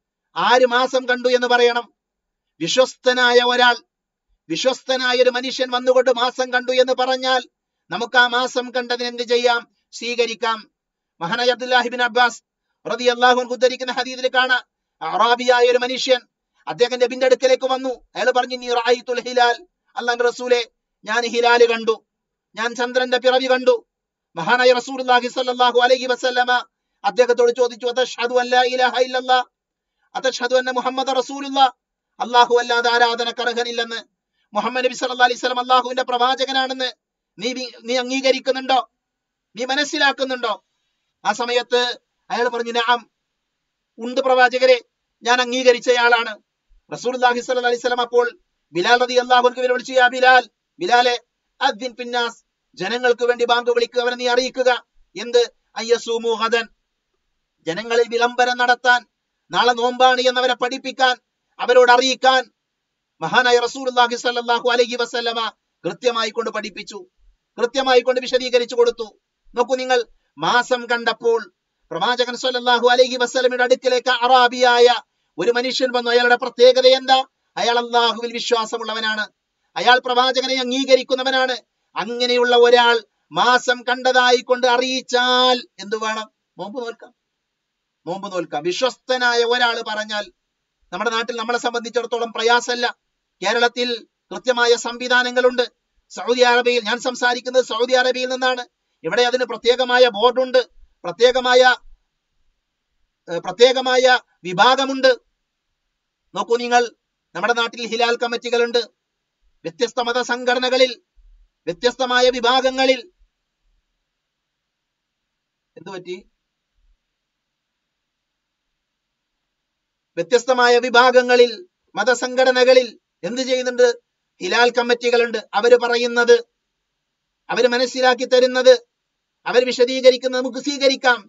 ആര് മാസം കണ്ടു എന്ന് പറയണം വിശ്വസ്തനായ ഒരാൾ വിശ്വസ്തനായ ഒരു മനുഷ്യൻ വന്നുകൊണ്ട് മാസം കണ്ടു എന്ന് പറഞ്ഞാൽ നമുക്ക് ആ മാസം കണ്ടതിന് എന്ത് ചെയ്യാം സ്വീകരിക്കാം മഹാനായ അബ്ദുല്ലാഹിബിൻ അബ്ബാസ് റതി അള്ളാഹു ഉദ്ധരിക്കുന്ന ഹദീദിൽ കാണാം അറാബിയായ ഒരു മനുഷ്യൻ അദ്ദേഹം നബിന്റെ അടുക്കലേക്ക് വന്നു അയാൾ പറഞ്ഞു നീ റായിത്തുൽ ഹിലാൽ അള്ളാന്റെ റസൂലെ ഞാൻ ഹിലാല് കണ്ടു ഞാൻ ചന്ദ്രന്റെ പിറവി കണ്ടു മഹാനായ റസൂലുള്ളാഹി സ്വല്ലല്ലാഹു അലൈഹി വസല്ലമ അദ്ദേഹത്തോട് ചോദിച്ചു അതഷ്ഹദു അല്ലാ ഇലാഹ ഇല്ലല്ലാ അതഷ്ഹദു അന്ന മുഹമ്മദ റസൂലുള്ള അല്ലാഹു അല്ലാതെ ആരാധനക്ക് അർഹനില്ലെന്ന് മുഹമ്മദ് നബി സല്ലല്ലാഹു അലൈഹി വസല്ലം അല്ലാഹുവിന്റെ പ്രവാചകനാണെന്ന് നീ നീ- നീ അംഗീകരിക്കുന്നുണ്ടോ നീ മനസ്സിലാക്കുന്നുണ്ടോ ആ സമയത്ത് അയാൾ പറഞ്ഞു നഅം ഉണ്ട് പ്രവാചകരെ ഞാൻ അംഗീകരിച്ചയാളാണ് റസൂലുള്ളാഹി സ്വല്ലല്ലാഹു അലൈഹി വസല്ലം അപ്പോൾ ബിലാൽ റളിയല്ലാഹു അൻഹു വിളിച്ചു യാ ബിലാൽ ബിലാലെ അദ്ദിൻ പിന്നാസ് ജനങ്ങൾക്ക് വേണ്ടി ബാങ്ക് വിളിക്കുക അവരെ നീ അറിയിക്കുക എന്ത് അയ്യസൂമു ഹദൻ ജനങ്ങളിൽ വിളംബരം നടത്താൻ നാളെ നോമ്പാണ് എന്നവരെ പഠിപ്പിക്കാൻ അവരോട് അറിയിക്കാൻ മഹാനായ റസൂലുള്ളാഹി സ്വല്ലല്ലാഹു അലൈഹി വസല്ലമ കൃത്യമായി കൊണ്ട് പഠിപ്പിച്ചു കൃത്യമായി കൊണ്ട് വിശദീകരിച്ചു കൊടുത്തു നോക്കൂ നിങ്ങൾ മാസം കണ്ടപ്പോൾ പ്രവാചകൻ സ്വല്ലല്ലാഹു അലൈഹി വസല്ലമയുടെ അടുക്കിലേക്ക് അറാബിയായ ഒരു മനുഷ്യൻ വന്നു അയാളുടെ പ്രത്യേകത എന്താ അയാൾ അള്ളാഹുവിൽ വിശ്വാസമുള്ളവനാണ് അയാൾ പ്രവാചകനെ അംഗീകരിക്കുന്നവനാണ് അങ്ങനെയുള്ള ഒരാൾ മാസം കണ്ടതായി കൊണ്ട് അറിയിച്ചാൽ എന്തു വേണം നോമ്പ് നോൽക്കാം നോമ്പ് നോൽക്കാം വിശ്വസ്തനായ ഒരാൾ പറഞ്ഞാൽ നമ്മുടെ നാട്ടിൽ നമ്മളെ സംബന്ധിച്ചിടത്തോളം പ്രയാസമല്ല കേരളത്തിൽ കൃത്യമായ സംവിധാനങ്ങളുണ്ട് സൗദി അറേബ്യയിൽ ഞാൻ സംസാരിക്കുന്നത് സൗദി അറേബ്യയിൽ നിന്നാണ് ഇവിടെ അതിന് പ്രത്യേകമായ ബോർഡുണ്ട് പ്രത്യേകമായ ഏഹ് പ്രത്യേകമായ വിഭാഗമുണ്ട് നോക്കൂ നിങ്ങൾ നമ്മുടെ നാട്ടിൽ ഹിലാൽ കമ്മിറ്റികളുണ്ട് വ്യത്യസ്ത മത സംഘടനകളിൽ വ്യത്യസ്തമായ വിഭാഗങ്ങളിൽ എന്തു പറ്റി വ്യത്യസ്തമായ വിഭാഗങ്ങളിൽ മതസംഘടനകളിൽ എന്ത് ചെയ്യുന്നുണ്ട് ഹിലാൽ കമ്മിറ്റികളുണ്ട് അവര് പറയുന്നത് അവര് മനസ്സിലാക്കി തരുന്നത് അവർ വിശദീകരിക്കുന്നത് നമുക്ക് സ്വീകരിക്കാം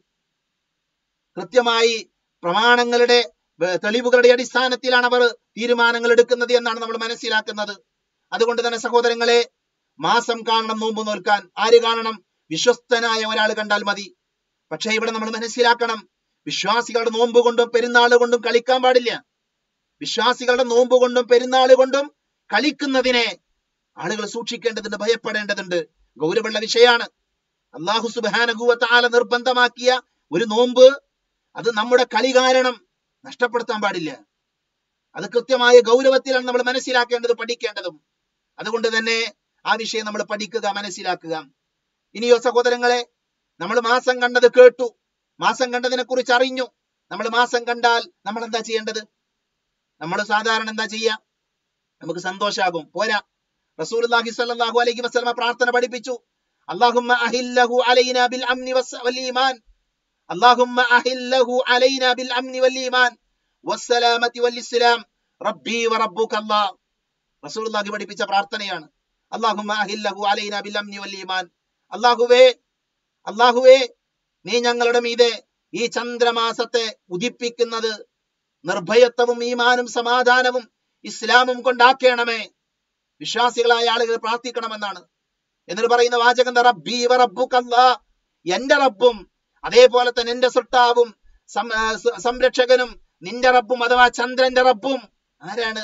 കൃത്യമായി പ്രമാണങ്ങളുടെ വേ- തെളിവുകളുടെ അടിസ്ഥാനത്തിലാണ് അവർ തീരുമാനങ്ങൾ എടുക്കുന്നത് എന്നാണ് നമ്മൾ മനസ്സിലാക്കുന്നത് അതുകൊണ്ട് തന്നെ സഹോദരങ്ങളെ മാസം കാണണം നോമ്പ് നോൽക്കാൻ ആര് കാണണം വിശ്വസ്തനായ ഒരാൾ കണ്ടാൽ മതി പക്ഷേ ഇവിടെ നമ്മൾ മനസ്സിലാക്കണം വിശ്വാസികളുടെ നോമ്പ് കൊണ്ടും പെരുന്നാൾ കൊണ്ടും കളിക്കാൻ പാടില്ല വിശ്വാസികളുടെ നോമ്പ് കൊണ്ടും പെരുന്നാൾ കൊണ്ടും കളിക്കുന്നതിനെ ആളുകൾ സൂക്ഷിക്കേണ്ടതുണ്ട് ഭയപ്പെടേണ്ടതുണ്ട് ഗൗരവമുള്ള വിഷയമാണ് അള്ളാഹു സുബാനഗുവത്താല നിർബന്ധമാക്കിയ ഒരു നോമ്പ് അത് നമ്മുടെ കളി കാരണം നഷ്ടപ്പെടുത്താൻ പാടില്ല അത് കൃത്യമായ ഗൗരവത്തിലാണ് നമ്മൾ മനസ്സിലാക്കേണ്ടത് പഠിക്കേണ്ടതും അതുകൊണ്ട് തന്നെ ആ വിഷയം നമ്മൾ പഠിക്കുക മനസ്സിലാക്കുക ഇനിയോ സഹോദരങ്ങളെ നമ്മൾ മാസം കണ്ടത് കേട്ടു മാസം കണ്ടതിനെ കുറിച്ച് അറിഞ്ഞു നമ്മൾ മാസം കണ്ടാൽ നമ്മൾ എന്താ ചെയ്യേണ്ടത് നമ്മൾ സാധാരണ എന്താ ചെയ്യാ നമുക്ക് സന്തോഷാകും പോരാ റസൂലുള്ളാഹി സ്വല്ലല്ലാഹു അലൈഹി വസല്ലമ പ്രാർത്ഥന പഠിപ്പിച്ചു അല്ലാഹുമ്മ അഹില്ലഹു അലൈനാ ബിൽ അംനി വസ് വൽ ഈമാൻ അല്ലാഹുമ്മ അഹില്ലഹു അലൈനാ ബിൽ അംനി വൽ ഈമാൻ വസ്സലാമത്തി വൽ ഇസ്ലാം റബ്ബി വറബ്ബുക അല്ലാഹ് റസൂലുള്ളാഹി പഠിപ്പിച്ച പ്രാർത്ഥനയാണ് അല്ലാഹുമ്മ അഹില്ലഹു അലൈനാ ബിൽ അംനി വൽ ഈമാൻ അല്ലാഹുവേ അല്ലാഹുവേ നീ ഞങ്ങളുടെ മീതെ ഈ ചന്ദ്രമാസത്തെ ഉദിപ്പിക്കുന്നത് നിർഭയത്വവും ഈമാനും സമാധാനവും ഇസ്ലാമും കൊണ്ടാക്കണമേ വിശ്വാസികളായ ആളുകൾ പ്രാർത്ഥിക്കണമെന്നാണ് എന്നിട്ട് പറയുന്ന വാചകം എന്താ? റബ്ബി വ റബ്ബുക്കല്ലാ എന്റെ റബ്ബും അതേപോലെ തന്നെ എന്റെ സൃഷ്ടാവും സം- ആ, സ- സംരക്ഷകനും നിന്റെ റബ്ബും അഥവാ ചന്ദ്രന്റെ റബ്ബും ആരാണ്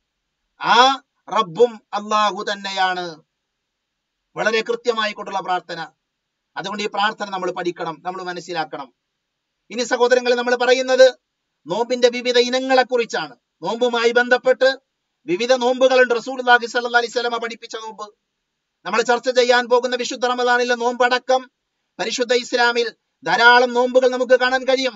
ആ റബ്ബും അള്ളാഹു തന്നെയാണ് വളരെ കൃത്യമായി കൊണ്ടുള്ള പ്രാർത്ഥന അതുകൊണ്ട് ഈ പ്രാർത്ഥന നമ്മൾ പഠിക്കണം നമ്മൾ മനസ്സിലാക്കണം ഇനി സഹോദരങ്ങളെ നമ്മൾ പറയുന്നത് നോമ്പിന്റെ വിവിധ ഇനങ്ങളെ കുറിച്ചാണ് നോമ്പുമായി ബന്ധപ്പെട്ട് വിവിധ നോമ്പുകളുണ്ട് റസൂലുള്ളാഹി സ്വല്ലല്ലാഹി അലൈഹി വസല്ലമ പഠിപ്പിച്ച നോമ്പ് നമ്മൾ ചർച്ച ചെയ്യാൻ പോകുന്ന വിശുദ്ധ റമദാനിലെ നോമ്പടക്കം പരിശുദ്ധ ഇസ്ലാമിൽ ധാരാളം നോമ്പുകൾ നമുക്ക് കാണാൻ കഴിയും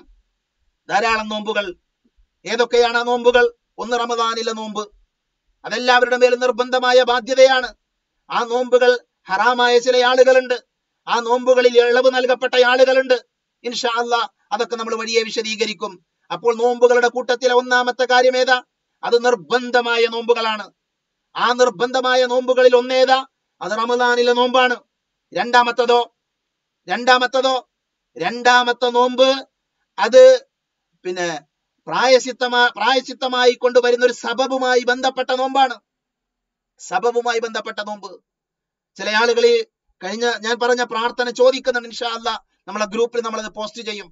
ധാരാളം നോമ്പുകൾ ഏതൊക്കെയാണ് ആ നോമ്പുകൾ ഒന്ന് റമദാനിലെ നോമ്പ് അതെല്ലാവരുടെ മേലും നിർബന്ധമായ ബാധ്യതയാണ് ആ നോമ്പുകൾ ഹറാമായ ചില ആളുകളുണ്ട് ആ നോമ്പുകളിൽ ഇളവ് നൽകപ്പെട്ട ആളുകളുണ്ട് ഇൻഷാ അല്ലാ അതൊക്കെ നമ്മൾ വഴിയെ വിശദീകരിക്കും അപ്പോൾ നോമ്പുകളുടെ കൂട്ടത്തിലെ ഒന്നാമത്തെ കാര്യം ഏതാ അത് നിർബന്ധമായ നോമ്പുകളാണ് ആ നിർബന്ധമായ നോമ്പുകളിൽ ഒന്നേതാ അത് റമദാനിലെ നോമ്പാണ് രണ്ടാമത്തതോ രണ്ടാമത്തതോ രണ്ടാമത്തെ നോമ്പ് അത് പിന്നെ പ്രായശിത്തമാ പ്രായശിത്തമായി കൊണ്ടുവരുന്ന ഒരു സബബുമായി ബന്ധപ്പെട്ട നോമ്പാണ് സബബുമായി ബന്ധപ്പെട്ട നോമ്പ് ചില ആളുകൾ ഈ കഴിഞ്ഞ ഞാൻ പറഞ്ഞ പ്രാർത്ഥന ചോദിക്കുന്നുണ്ട് ഇൻഷാ അല്ലാ നമ്മളെ ഗ്രൂപ്പിൽ നമ്മളത് പോസ്റ്റ് ചെയ്യും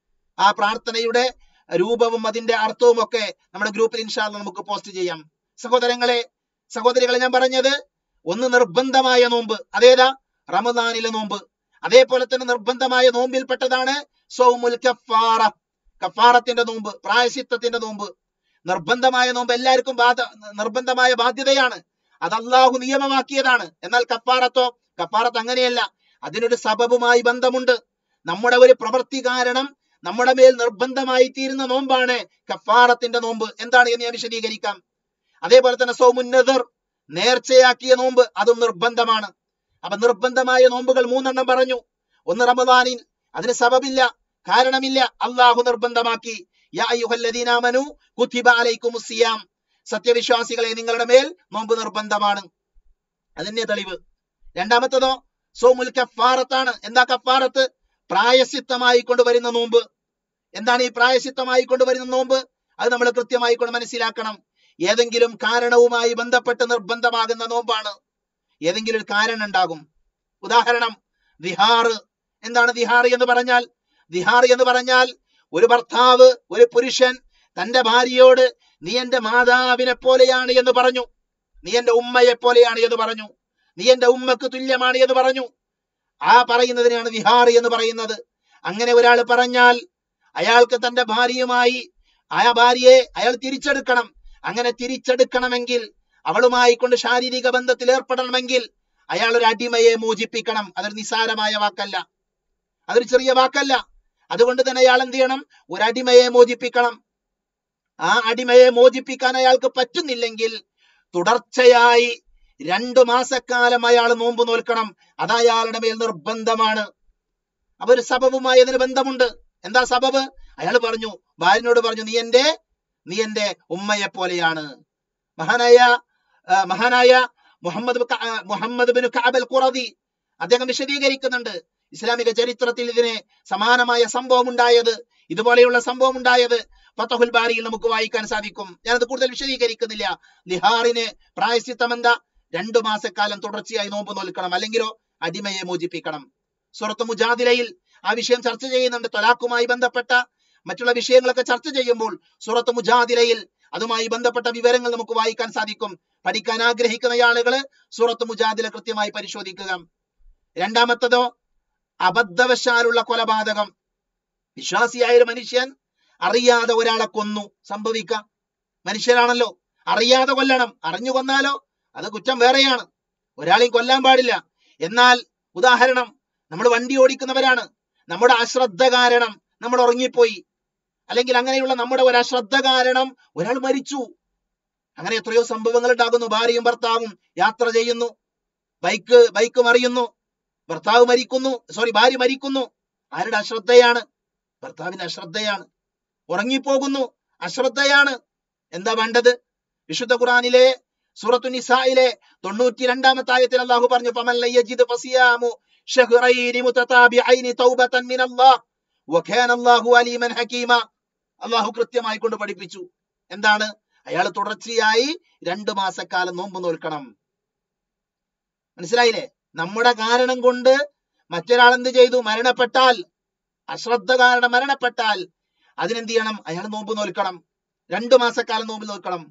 ആ പ്രാർത്ഥനയുടെ രൂപവും അതിന്റെ അർത്ഥവും ഒക്കെ നമ്മുടെ ഗ്രൂപ്പിൽ ഇൻഷാ അല്ലാ നമുക്ക് പോസ്റ്റ് ചെയ്യാം സഹോദരങ്ങളെ സഹോദരികളെ ഞാൻ പറഞ്ഞത് ഒന്ന് നിർബന്ധമായ നോമ്പ് അതേതാ റമദാനിലെ നോമ്പ് അതേപോലെ തന്നെ നിർബന്ധമായ നോമ്പിൽപ്പെട്ടതാണ് സൗമുൽ കഫാറ കഫാറത്തിന്റെ നോമ്പ് പ്രായശിത്തത്തിന്റെ നോമ്പ് നിർബന്ധമായ നോമ്പ് എല്ലാവർക്കും ബാധ നിർബന്ധമായ ബാധ്യതയാണ് അത് അള്ളാഹു നിയമമാക്കിയതാണ് എന്നാൽ കഫാറത്തോ കഫാറത്ത് അങ്ങനെയല്ല അതിനൊരു സബബുമായി ബന്ധമുണ്ട് നമ്മുടെ ഒരു പ്രവൃത്തി കാരണം നമ്മുടെ മേൽ നിർബന്ധമായി തീരുന്ന നോമ്പാണ് കഫാറത്തിന്റെ നോമ്പ് എന്താണ് എന്ന് ഞാൻ വിശദീകരിക്കാം അതേപോലെ തന്നെ സൗമുന്നദർ നേർച്ചയാക്കിയ നോമ്പ് അതും നിർബന്ധമാണ് അപ്പൊ നിർബന്ധമായ നോമ്പുകൾ മൂന്നെണ്ണം പറഞ്ഞു ഒന്ന് റമദാനിൻ അതിന് സബബില്ല കാരണമില്ല അള്ളാഹു നിർബന്ധമാക്കി യാ അയ്യുഹല്ലദീന ആമനൂ കുതിബ അലൈക്കുമുസ് സിയാം സത്യവിശ്വാസികളെ നിങ്ങളുടെ മേൽ നോമ്പ് നിർബന്ധമാണ് അതിന്റെ തെളിവ് രണ്ടാമത്തതോ സോമുൽ കഫാറത്താണ് എന്താ കഫാറത്ത് പ്രായശിത്തമായി കൊണ്ടുവരുന്ന നോമ്പ് എന്താണ് ഈ പ്രായശിത്തമായി കൊണ്ടുവരുന്ന നോമ്പ് അത് നമ്മൾ കൃത്യമായി കൊണ്ട് മനസ്സിലാക്കണം ഏതെങ്കിലും കാരണവുമായി ബന്ധപ്പെട്ട് നിർബന്ധമാകുന്ന നോമ്പാണ് ഏതെങ്കിലും ഒരു കാരണം ഉണ്ടാകും ഉദാഹരണം ദിഹാറ് എന്താണ് ദിഹാറ് എന്ന് പറഞ്ഞാൽ ദിഹാർ എന്ന് പറഞ്ഞാൽ ഒരു ഭർത്താവ് ഒരു പുരുഷൻ തന്റെ ഭാര്യയോട് നീ എന്റെ മാതാവിനെ പോലെയാണ് എന്ന് പറഞ്ഞു നീ എന്റെ ഉമ്മയെ പോലെയാണ് എന്ന് പറഞ്ഞു നീ എന്റെ ഉമ്മക്ക് തുല്യമാണ് എന്ന് പറഞ്ഞു ആ പറയുന്നതിനാണ് വിഹാർ എന്ന് പറയുന്നത് അങ്ങനെ ഒരാൾ പറഞ്ഞാൽ അയാൾക്ക് തന്റെ ഭാര്യയുമായി ആ ഭാര്യയെ അയാൾ തിരിച്ചെടുക്കണം അങ്ങനെ തിരിച്ചെടുക്കണമെങ്കിൽ അവളുമായി കൊണ്ട് ശാരീരിക ബന്ധത്തിൽ ഏർപ്പെടണമെങ്കിൽ അയാൾ ഒരു അടിമയെ മോചിപ്പിക്കണം അതൊരു നിസാരമായ വാക്കല്ല അതൊരു ചെറിയ വാക്കല്ല അതുകൊണ്ട് തന്നെ അയാൾ എന്ത് ചെയ്യണം ഒരു അടിമയെ മോചിപ്പിക്കണം ആ അടിമയെ മോചിപ്പിക്കാൻ അയാൾക്ക് പറ്റുന്നില്ലെങ്കിൽ തുടർച്ചയായി രണ്ടു മാസക്കാലം അയാൾ നോമ്പ് നോൽക്കണം അത് അയാളുടെ മേൽ നിർബന്ധമാണ് അപ്പൊ ഒരു സബബുമായി അതിന് ബന്ധമുണ്ട് എന്താ സബബ് അയാൾ പറഞ്ഞു ഭാര്യനോട് പറഞ്ഞു നീ എന്റെ നീ എന്റെ ഉമ്മയെ പോലെയാണ് മഹാനായ ആ, മഹാനായ മുഹമ്മദ് ബ് ക- ആ, മുഹമ്മദ് ബിൻ കഅബൽ ഖുറദി അദ്ദേഹം വിശദീകരിക്കുന്നുണ്ട് ഇസ്ലാമിക ചരിത്രത്തിൽ ഇതിന് സമാനമായ സംഭവം ഉണ്ടായത് ഇതുപോലെയുള്ള സംഭവം ഉണ്ടായത് ഫതഹുൽ ബാരിയിൽ നമുക്ക് വായിക്കാൻ സാധിക്കും ഞാനത് കൂടുതൽ വിശദീകരിക്കുന്നില്ല ലിഹാറിന് പ്രായശ്ചിത്തം എന്താ രണ്ടു മാസക്കാലം തുടർച്ചയായി നോമ്പ് നോൽക്കണം അല്ലെങ്കിലോ അടിമയെ മോചിപ്പിക്കണം സുറത്ത് മുജാദിലയിൽ ആ വിഷയം ചർച്ച ചെയ്യുന്നുണ്ട് തൊലാഖുമായി ബന്ധപ്പെട്ട മറ്റുള്ള വിഷയങ്ങളൊക്കെ ചർച്ച ചെയ്യുമ്പോൾ സൂറത്ത് മുജാദിലയിൽ അതുമായി ബന്ധപ്പെട്ട വിവരങ്ങൾ നമുക്ക് വായിക്കാൻ സാധിക്കും പഠിക്കാൻ ആഗ്രഹിക്കുന്ന ആളുകള് സൂറത്ത് മുജാദില കൃത്യമായി പരിശോധിക്കുക രണ്ടാമത്തതോ അബദ്ധവശാലുള്ള കൊലപാതകം വിശ്വാസിയായ ഒരു മനുഷ്യൻ അറിയാതെ ഒരാളെ കൊന്നു സംഭവിക്കാം മനുഷ്യരാണല്ലോ അറിയാതെ കൊല്ലണം അറിഞ്ഞു കൊന്നാലോ അത് കുറ്റം വേറെയാണ് ഒരാളെയും കൊല്ലാൻ പാടില്ല എന്നാൽ ഉദാഹരണം നമ്മൾ വണ്ടി ഓടിക്കുന്നവരാണ് നമ്മുടെ അശ്രദ്ധ കാരണം നമ്മൾ ഉറങ്ങിപ്പോയി അല്ലെങ്കിൽ അങ്ങനെയുള്ള നമ്മുടെ ഒരു അശ്രദ്ധ കാരണം ഒരാൾ മരിച്ചു അങ്ങനെ എത്രയോ സംഭവങ്ങൾ ഉണ്ടാകുന്നു ഭാര്യയും ഭർത്താവും യാത്ര ചെയ്യുന്നു ബൈക്ക് ബൈക്ക് മറിയുന്നു ഭർത്താവ് മരിക്കുന്നു സോറി ഭാര്യ മരിക്കുന്നു ആരുടെ അശ്രദ്ധയാണ് ഭർത്താവിന്റെ അശ്രദ്ധയാണ് ഉറങ്ങിപ്പോകുന്നു അശ്രദ്ധയാണ് എന്താ വേണ്ടത് വിശുദ്ധ ഖുറാനിലെ സൂറത്തു നിസായിലെ തൊണ്ണൂറ്റി രണ്ടാമത്തെ ആയത്തിൽ അള്ളാഹു പറഞ്ഞു ഫമൻ ലം യജിദ് ഫസിയാമു ഷഹ്റൈനി മുതതാബിഐനി തൗബതൻ മിനല്ലാഹ് വകാന അല്ലാഹു അലീമൻ ഹകീമ അള്ളാഹു കൃത്യമായി കൊണ്ട് പഠിപ്പിച്ചു എന്താണ് അയാൾ തുടർച്ചയായി രണ്ടു മാസക്കാലം നോമ്പ് നോൽക്കണം മനസ്സിലായില്ലേ നമ്മുടെ കാരണം കൊണ്ട് മറ്റൊരാൾ എന്ത് ചെയ്തു മരണപ്പെട്ടാൽ അശ്രദ്ധ കാരണം മരണപ്പെട്ടാൽ അതിനെന്ത് ചെയ്യണം അയാൾ നോമ്പ് നോൽക്കണം രണ്ടു മാസക്കാലം നോമ്പ് നോൽക്കണം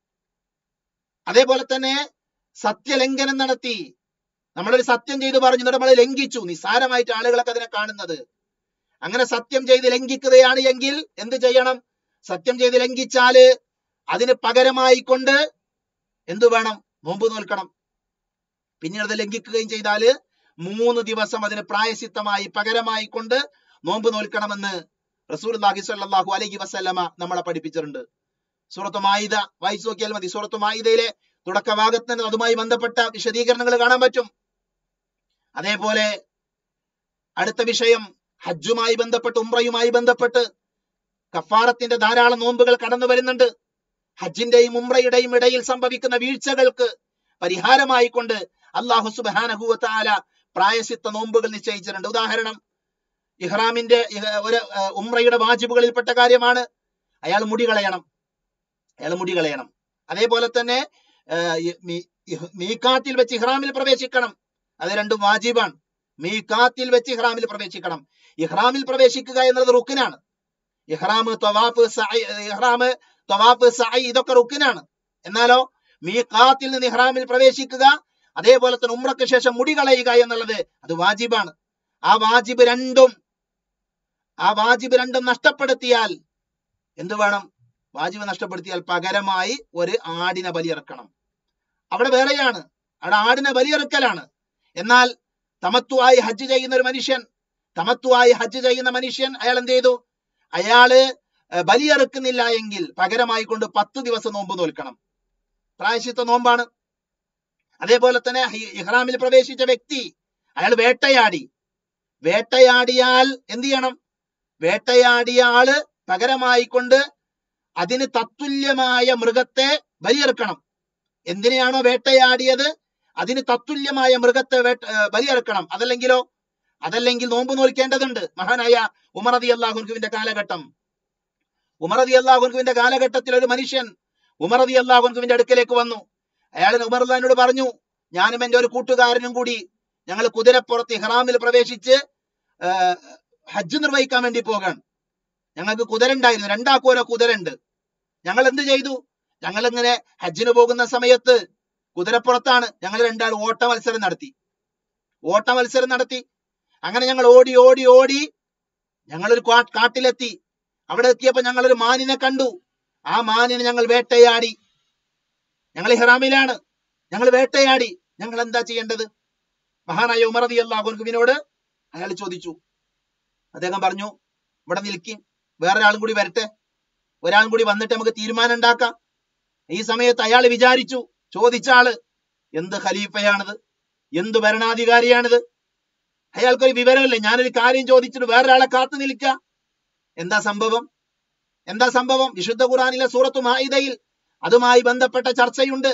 അതേപോലെ തന്നെ സത്യലംഘനം നടത്തി നമ്മളൊരു സത്യം ചെയ്ത് പറഞ്ഞു എന്നിട്ട് നമ്മൾ ലംഘിച്ചു നിസ്സാരമായിട്ട് ആളുകളൊക്കെ അതിനെ കാണുന്നത് അങ്ങനെ സത്യം ചെയ്ത് ലംഘിക്കുകയാണ് എങ്കിൽ എന്ത് ചെയ്യണം സത്യം ചെയ്ത് ലംഘിച്ചാല് അതിന് പകരമായി കൊണ്ട് എന്തു വേണം നോമ്പ് നോൽക്കണം പിന്നീട് അത് ലംഘിക്കുകയും ചെയ്താല് മൂന്ന് ദിവസം അതിന് പ്രായശിത്തമായി പകരമായി കൊണ്ട് നോമ്പ് നോൽക്കണമെന്ന് റസൂൽ സ്വല്ലല്ലാഹു അലൈഹി വസല്ലമ നമ്മളെ പഠിപ്പിച്ചിട്ടുണ്ട് സൂറത്ത് മായിദ വായിച്ചു നോക്കിയാൽ മതി സൂറത്ത് മായിദയിലെ തുടക്ക ഭാഗത്തിന് അതുമായി ബന്ധപ്പെട്ട വിശദീകരണങ്ങൾ കാണാൻ പറ്റും അതേപോലെ അടുത്ത വിഷയം ഹജ്ജുമായി ബന്ധപ്പെട്ട് ഉംറയുമായി ബന്ധപ്പെട്ട് കഫാറത്തിന്റെ ധാരാളം നോമ്പുകൾ കടന്നു വരുന്നുണ്ട് ഹജ്ജിന്റെയും ഉംറയുടെയും ഇടയിൽ സംഭവിക്കുന്ന വീഴ്ചകൾക്ക് പരിഹാരമായി കൊണ്ട് അള്ളാഹു സുബാനഹുവത്താല പ്രായശിത്ത നോമ്പുകൾ നിശ്ചയിച്ചിട്ടുണ്ട് ഉദാഹരണം ഇഹ്റാമിന്റെ ഇഹ- ഒരു ഏർ, ഉംറയുടെ വാജിബുകളിൽപ്പെട്ട കാര്യമാണ് അയാൾ മുടി കളയണം അയാൾ മുടി കളയണം അതേപോലെ തന്നെ ഏർ, ഈ മീ- ഇഹ് മീക്കാത്തിൽ വെച്ച് ഇഹ്റാമിൽ പ്രവേശിക്കണം അത് രണ്ടും വാജിബാണ് മീക്കാത്തിൽ വെച്ച് ഇഹ്റാമിൽ പ്രവേശിക്കണം ഇഹ്റാമിൽ പ്രവേശിക്കുക എന്നത് റുക്കിനാണ് ഇഹ്റാം തവാഫ് സഅയ് ഇഹ്റാം തവാഫ് സഅയ് ഇതൊക്കെ റുക്കിനാണ് എന്നാലോ മീഖാത്തിൽ നിന്ന് ഇഹ്റാമിൽ പ്രവേശിക്കുക അതേപോലെ തന്നെ ഉംറയ്ക്ക് ശേഷം മുടി കളയുക എന്നുള്ളത് അത് വാജിബാണ് ആ വാജിബ് രണ്ടും ആ വാജിബ് രണ്ടും നഷ്ടപ്പെടുത്തിയാൽ എന്ത് വേണം വാജിബ് നഷ്ടപ്പെടുത്തിയാൽ പകരമായി ഒരു ആടിനെ ബലിയിറക്കണം അവിടെ വേറെയാണ് അവിടെ ആടിനെ ബലിയിറക്കലാണ് എന്നാൽ തമത്വമായി ഹജ്ജ് ചെയ്യുന്ന ഒരു മനുഷ്യൻ തമത്വമായി ഹജ്ജ് ചെയ്യുന്ന മനുഷ്യൻ അയാൾ എന്ത് ചെയ്തു അയാള് ഏർ ബലിയെറുക്കുന്നില്ല എങ്കിൽ പകരമായി കൊണ്ട് പത്ത് ദിവസം നോമ്പ് നോൽക്കണം പ്രായശിത്ത നോമ്പാണ് അതേപോലെ തന്നെ ഹി- ഇഹ്റാമിൽ പ്രവേശിച്ച വ്യക്തി അയാൾ വേട്ടയാടി വേട്ടയാടിയാൽ എന്ത് ചെയ്യണം വേട്ടയാടിയ ആള് പകരമായി കൊണ്ട് അതിന് തത്തുല്യമായ മൃഗത്തെ ബലിയെറുക്കണം എന്തിനെയാണോ വേട്ടയാടിയത് അതിന് തത്തുല്യമായ മൃഗത്തെ വേട്ട ഏർ ബലിയെറുക്കണം അതല്ലെങ്കിലോ അതല്ലെങ്കിൽ നോമ്പ് നോൽക്കേണ്ടതുണ്ട് മഹാനായ ഉമർ അതി അള്ളാഹുൻകുവിന്റെ കാലഘട്ടം ഉമർ അതി അള്ളാഹുൻകുവിന്റെ കാലഘട്ടത്തിൽ ഒരു മനുഷ്യൻ ഉമർ അതി അള്ളാഹുൻകുവിന്റെ അടുക്കലേക്ക് വന്നു അയാൾ ഉമർ അള്ളഹാനോട് പറഞ്ഞു ഞാനും എന്റെ ഒരു കൂട്ടുകാരനും കൂടി ഞങ്ങൾ കുതിരപ്പുറത്ത് ഇഹ്റാമിൽ പ്രവേശിച്ച് ആ, ഹജ്ജ് നിർവഹിക്കാൻ വേണ്ടി പോകാൻ ഞങ്ങൾക്ക് കുതിര ഉണ്ടായിരുന്നു രണ്ടാൾക്കും ഓരോ കുതിര ഉണ്ട് ഞങ്ങൾ എന്ത് ചെയ്തു ഞങ്ങൾ ഇങ്ങനെ ഹജ്ജിന് പോകുന്ന സമയത്ത് കുതിരപ്പുറത്താണ് ഞങ്ങൾ രണ്ടാൾ ഓട്ട മത്സരം നടത്തി ഓട്ട മത്സരം നടത്തി അങ്ങനെ ഞങ്ങൾ ഓടി ഓടി ഓടി ഞങ്ങളൊരു കാ- കാട്ടിലെത്തി അവിടെ എത്തിയപ്പോ ഞങ്ങളൊരു മാനിനെ കണ്ടു ആ മാനിനെ ഞങ്ങൾ വേട്ടയാടി ഞങ്ങൾ ഇഹ്റാമിലാണ് ഞങ്ങൾ വേട്ടയാടി ഞങ്ങൾ എന്താ ചെയ്യേണ്ടത് മഹാനായ ഉമർ റതി അള്ളാഹുവിനോട് അയാൾ ചോദിച്ചു അദ്ദേഹം പറഞ്ഞു ഇവിടെ നിൽക്കും വേറൊരാളും കൂടി വരട്ടെ ഒരാളും കൂടി വന്നിട്ട് നമുക്ക് തീരുമാനം ഉണ്ടാക്കാം ഈ സമയത്ത് അയാൾ വിചാരിച്ചു ചോദിച്ച ആള് എന്ത് ഖലീഫയാണിത് എന്ത് ഭരണാധികാരിയാണിത് അയാൾക്കൊരു വിവരമില്ല ഞാനൊരു കാര്യം ചോദിച്ചിട്ട് വേറൊരാളെ കാത്തു നിൽക്കുക എന്താ സംഭവം എന്താ സംഭവം വിശുദ്ധ ഖുറാനിലെ സൂറത്തു മായിദയിൽ അതുമായി ബന്ധപ്പെട്ട ചർച്ചയുണ്ട്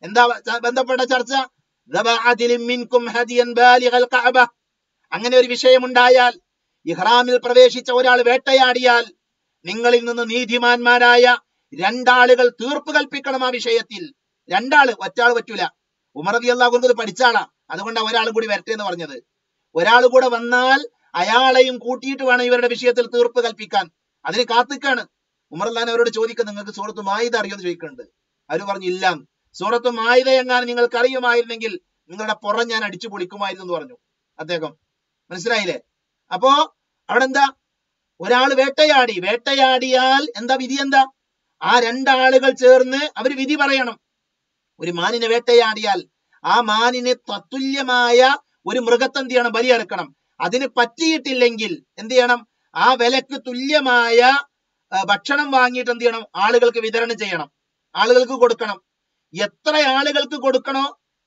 എന്താ ച- ബന്ധപ്പെട്ട ചർച്ച ذبح عدل منكم هديا بالغ الكعبة. അങ്ങനെ ഒരു വിഷയമുണ്ടായാൽ ഇഹ്റാമിൽ പ്രവേശിച്ച ഒരാൾ വേട്ടയാടിയാൽ നിങ്ങളിൽ നിന്ന് നീതിമാന്മാരായ രണ്ടാളുകൾ തീർപ്പ് കൽപ്പിക്കണം ആ വിഷയത്തിൽ രണ്ടാള് ഒറ്റാള് പറ്റൂല ഉമർ റതി അള്ളാഹു ഇത് പഠിച്ചാളാ അതുകൊണ്ടാണ് ഒരാളും കൂടി വരട്ടെ എന്ന് പറഞ്ഞത് ഒരാൾ കൂടെ വന്നാൽ അയാളെയും കൂട്ടിയിട്ട് വേണം ഇവരുടെ വിഷയത്തിൽ തീർപ്പ് കൽപ്പിക്കാൻ അതിന് കാത്തിക്കാണ് ഉമർ അല്ലാൻ അവരോട് ചോദിക്കും നിങ്ങൾക്ക് സൂറത്ത് മായിത അറിയുമെന്ന് ചോദിക്കുന്നുണ്ട് അവര് പറഞ്ഞു ഇല്ല സൂറത്ത് മായിത എങ്ങാനും നിങ്ങൾക്ക് അറിയുമായിരുന്നെങ്കിൽ നിങ്ങളുടെ പുറം ഞാൻ അടിച്ചു പൊളിക്കുമായിരുന്നു എന്ന് പറഞ്ഞു അദ്ദേഹം മനസ്സിലായില്ലേ അപ്പോ അവിടെ എന്താ ഒരാൾ വേട്ടയാടി വേട്ടയാടിയാൽ എന്താ വിധി എന്താ ആ രണ്ടാളുകൾ ചേർന്ന് അവര് വിധി പറയണം ഒരു മാനിനെ വേട്ടയാടിയാൽ ആ മാനിന് തത്തുല്യമായ ഒരു മൃഗത്തെ എന്ത് ചെയ്യണം ബലിയെടുക്കണം അതിന് പറ്റിയിട്ടില്ലെങ്കിൽ എന്ത് ചെയ്യണം ആ വിലക്ക് തുല്യമായ ആ, ഭക്ഷണം വാങ്ങിയിട്ട് എന്ത് ചെയ്യണം ആളുകൾക്ക് വിതരണം ചെയ്യണം ആളുകൾക്ക് കൊടുക്കണം എത്ര ആളുകൾക്ക് കൊടുക്കണോ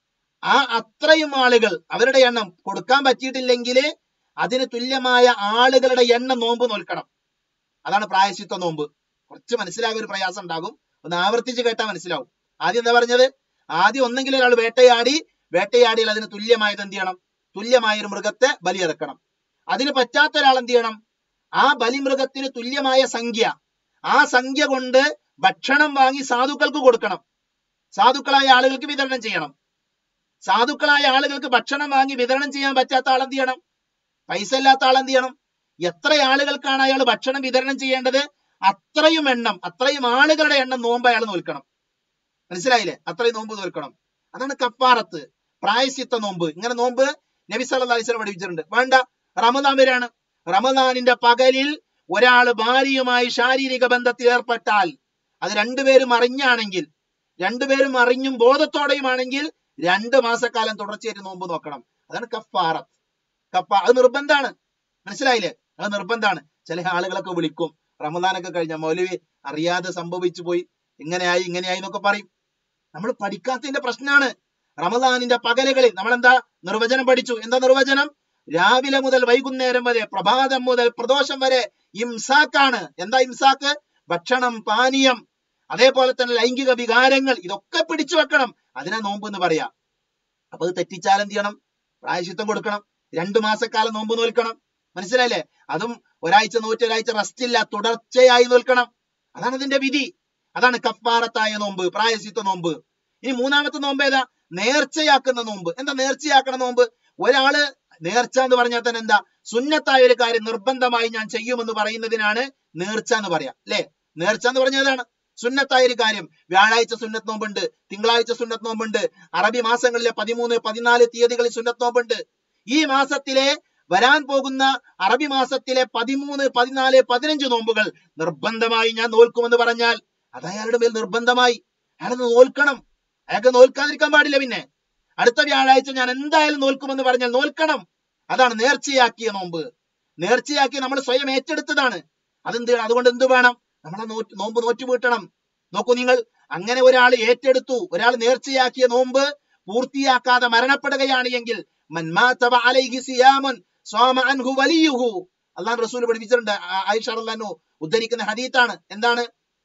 ആ അത്രയും ആളുകൾ അവരുടെ എണ്ണം കൊടുക്കാൻ പറ്റിയിട്ടില്ലെങ്കിൽ അതിന് തുല്യമായ ആളുകളുടെ എണ്ണം നോമ്പ് നോൽക്കണം അതാണ് പ്രായശിത്വ നോമ്പ് കുറച്ച് മനസ്സിലാകുന്ന ഒരു പ്രയാസം ഉണ്ടാകും ഒന്ന് ആവർത്തിച്ച് കേട്ടാൽ മനസ്സിലാവും ആദ്യം എന്താ പറഞ്ഞത് ആദ്യം ഒന്നെങ്കിൽ ഒരാൾ വേട്ടയാടി വേട്ടയാടിയാൽ അതിന് തുല്യമായത് എന്ത് ചെയ്യണം തുല്യമായ ഒരു മൃഗത്തെ ബലിയിറക്കണം അതിന് പറ്റാത്ത ഒരാൾ എന്ത് ചെയ്യണം ആ ബലിമൃഗത്തിന് തുല്യമായ സംഖ്യ ആ സംഖ്യ കൊണ്ട് ഭക്ഷണം വാങ്ങി സാധുക്കൾക്ക് കൊടുക്കണം സാധുക്കളായ ആളുകൾക്ക് വിതരണം ചെയ്യണം സാധുക്കളായ ആളുകൾക്ക് ഭക്ഷണം വാങ്ങി വിതരണം ചെയ്യാൻ പറ്റാത്ത ആൾ എന്ത് ചെയ്യണം പൈസ ഇല്ലാത്ത ആൾ എന്ത് ചെയ്യണം എത്ര ആളുകൾക്കാണ് അയാൾ ഭക്ഷണം വിതരണം ചെയ്യേണ്ടത് അത്രയും എണ്ണം അത്രയും ആളുകളുടെ എണ്ണം നോമ്പ് അയാൾ നോൽക്കണം മനസ്സിലായില്ലേ അത്രയും നോമ്പ് നോൽക്കണം അതാണ് കപ്പാറത്ത് പ്രായശ്ചിത്ത നോമ്പ് ഇങ്ങനെ നോമ്പ് നബി സല്ലല്ലാഹു അലൈഹി വസല്ലം പഠിപ്പിച്ചിട്ടുണ്ട് വേണ്ട റമദാൻ വരെയാണ് റമദാനിന്റെ പകലിൽ ഒരാൾ ഭാര്യയുമായി ശാരീരിക ബന്ധത്തിൽ ഏർപ്പെട്ടാൽ അത് രണ്ടുപേരും അറിഞ്ഞാണെങ്കിൽ രണ്ടുപേരും അറിഞ്ഞും ബോധത്തോടെയുമാണെങ്കിൽ രണ്ട് മാസക്കാലം തുടർച്ചയായിട്ട് നോമ്പ് നോക്കണം അതാണ് കഫാറത്ത് കപ്പ അത് നിർബന്ധാണ് മനസ്സിലായില്ലേ അത് നിർബന്ധാണ് ചില ആളുകളൊക്കെ വിളിക്കും റമദാനൊക്കെ കഴിഞ്ഞ മൗലവി അറിയാതെ സംഭവിച്ചു പോയി ഇങ്ങനെയായി ഇങ്ങനെയായി എന്നൊക്കെ പറയും നമ്മൾ പഠിക്കാത്തതിന്റെ പ്രശ്നമാണ് റമദാനിന്റെ പകലുകളിൽ നമ്മൾ എന്താ നിർവചനം പഠിച്ചു എന്താ നിർവചനം രാവിലെ മുതൽ വൈകുന്നേരം വരെ പ്രഭാതം മുതൽ പ്രദോഷം വരെ ഇംസാക്കാണ് എന്താ ഇംസാക്ക് ഭക്ഷണം പാനീയം അതേപോലെ തന്നെ ലൈംഗിക വികാരങ്ങൾ ഇതൊക്കെ പിടിച്ചു വെക്കണം അതിനാ നോമ്പ് എന്ന് പറയാ അപ്പൊ അത് തെറ്റിച്ചാൽ എന്ത് ചെയ്യണം പ്രായശിത്വം കൊടുക്കണം രണ്ടു മാസക്കാലം നോമ്പ് നോൽക്കണം മനസ്സിലായില്ലേ അതും ഒരാഴ്ച നോറ്റ് ഒരാഴ്ച റെസ്റ്റ് ഇല്ല തുടർച്ചയായി നോൽക്കണം അതാണ് ഇതിന്റെ വിധി അതാണ് കഫാറത്തായ നോമ്പ് പ്രായശിത്വ നോമ്പ് ഇനി മൂന്നാമത്തെ നോമ്പ് ഏതാ നേർച്ചയാക്കുന്ന നോമ്പ് എന്താ നേർച്ചയാക്കണ നോമ്പ് ഒരാള് നേർച്ച എന്ന് പറഞ്ഞാൽ തന്നെ എന്താ സുന്നത്തായ ഒരു കാര്യം നിർബന്ധമായി ഞാൻ ചെയ്യുമെന്ന് പറയുന്നതിനാണ് നേർച്ച എന്ന് പറയാ അല്ലെ നേർച്ച എന്ന് പറഞ്ഞ ഏതാണ് സുന്നത്തായ ഒരു കാര്യം വ്യാഴാഴ്ച സുന്നത്ത് നോമ്പുണ്ട് തിങ്കളാഴ്ച സുന്നത്ത് നോമ്പുണ്ട് അറബി മാസങ്ങളിലെ പതിമൂന്ന് പതിനാല് തീയതികളിൽ സുന്നത്ത് നോമ്പുണ്ട് ഈ മാസത്തിലെ വരാൻ പോകുന്ന അറബി മാസത്തിലെ പതിമൂന്ന് പതിനാല് പതിനഞ്ച് നോമ്പുകൾ നിർബന്ധമായി ഞാൻ നോൽക്കുമെന്ന് പറഞ്ഞാൽ അത് അയാളുടെ മേൽ നിർബന്ധമായി അയാൾ നോൽക്കണം അയാൾക്ക് നോൽക്കാതിരിക്കാൻ പാടില്ല പിന്നെ അടുത്ത വ്യാഴാഴ്ച ഞാൻ എന്തായാലും നോൽക്കുമെന്ന് പറഞ്ഞാൽ നോൽക്കണം അതാണ് നേർച്ചയാക്കിയ നോമ്പ് നേർച്ചയാക്കി നമ്മൾ സ്വയം ഏറ്റെടുത്തതാണ് അതെന്ത് അതുകൊണ്ട് എന്ത് വേണം നമ്മളെ നോ നോമ്പ് നോറ്റു വീട്ടണം നോക്കൂ നിങ്ങൾ അങ്ങനെ ഒരാൾ ഏറ്റെടുത്തു ഒരാൾ നേർച്ചയാക്കിയ നോമ്പ് പൂർത്തിയാക്കാതെ മരണപ്പെടുകയാണ് എങ്കിൽ മൻ മാത വഅലൈഹി സിയാമുൻ സ്വാമ അൻഹു വലിയുഹു അള്ളാഹു റസൂൽ പഠിപ്പിച്ചിട്ടുണ്ട് ആ- ആയിഷ റളിയല്ലാഹു ഉദ്ധരിക്കുന്ന ഹദീത്താണ് എന്താണ്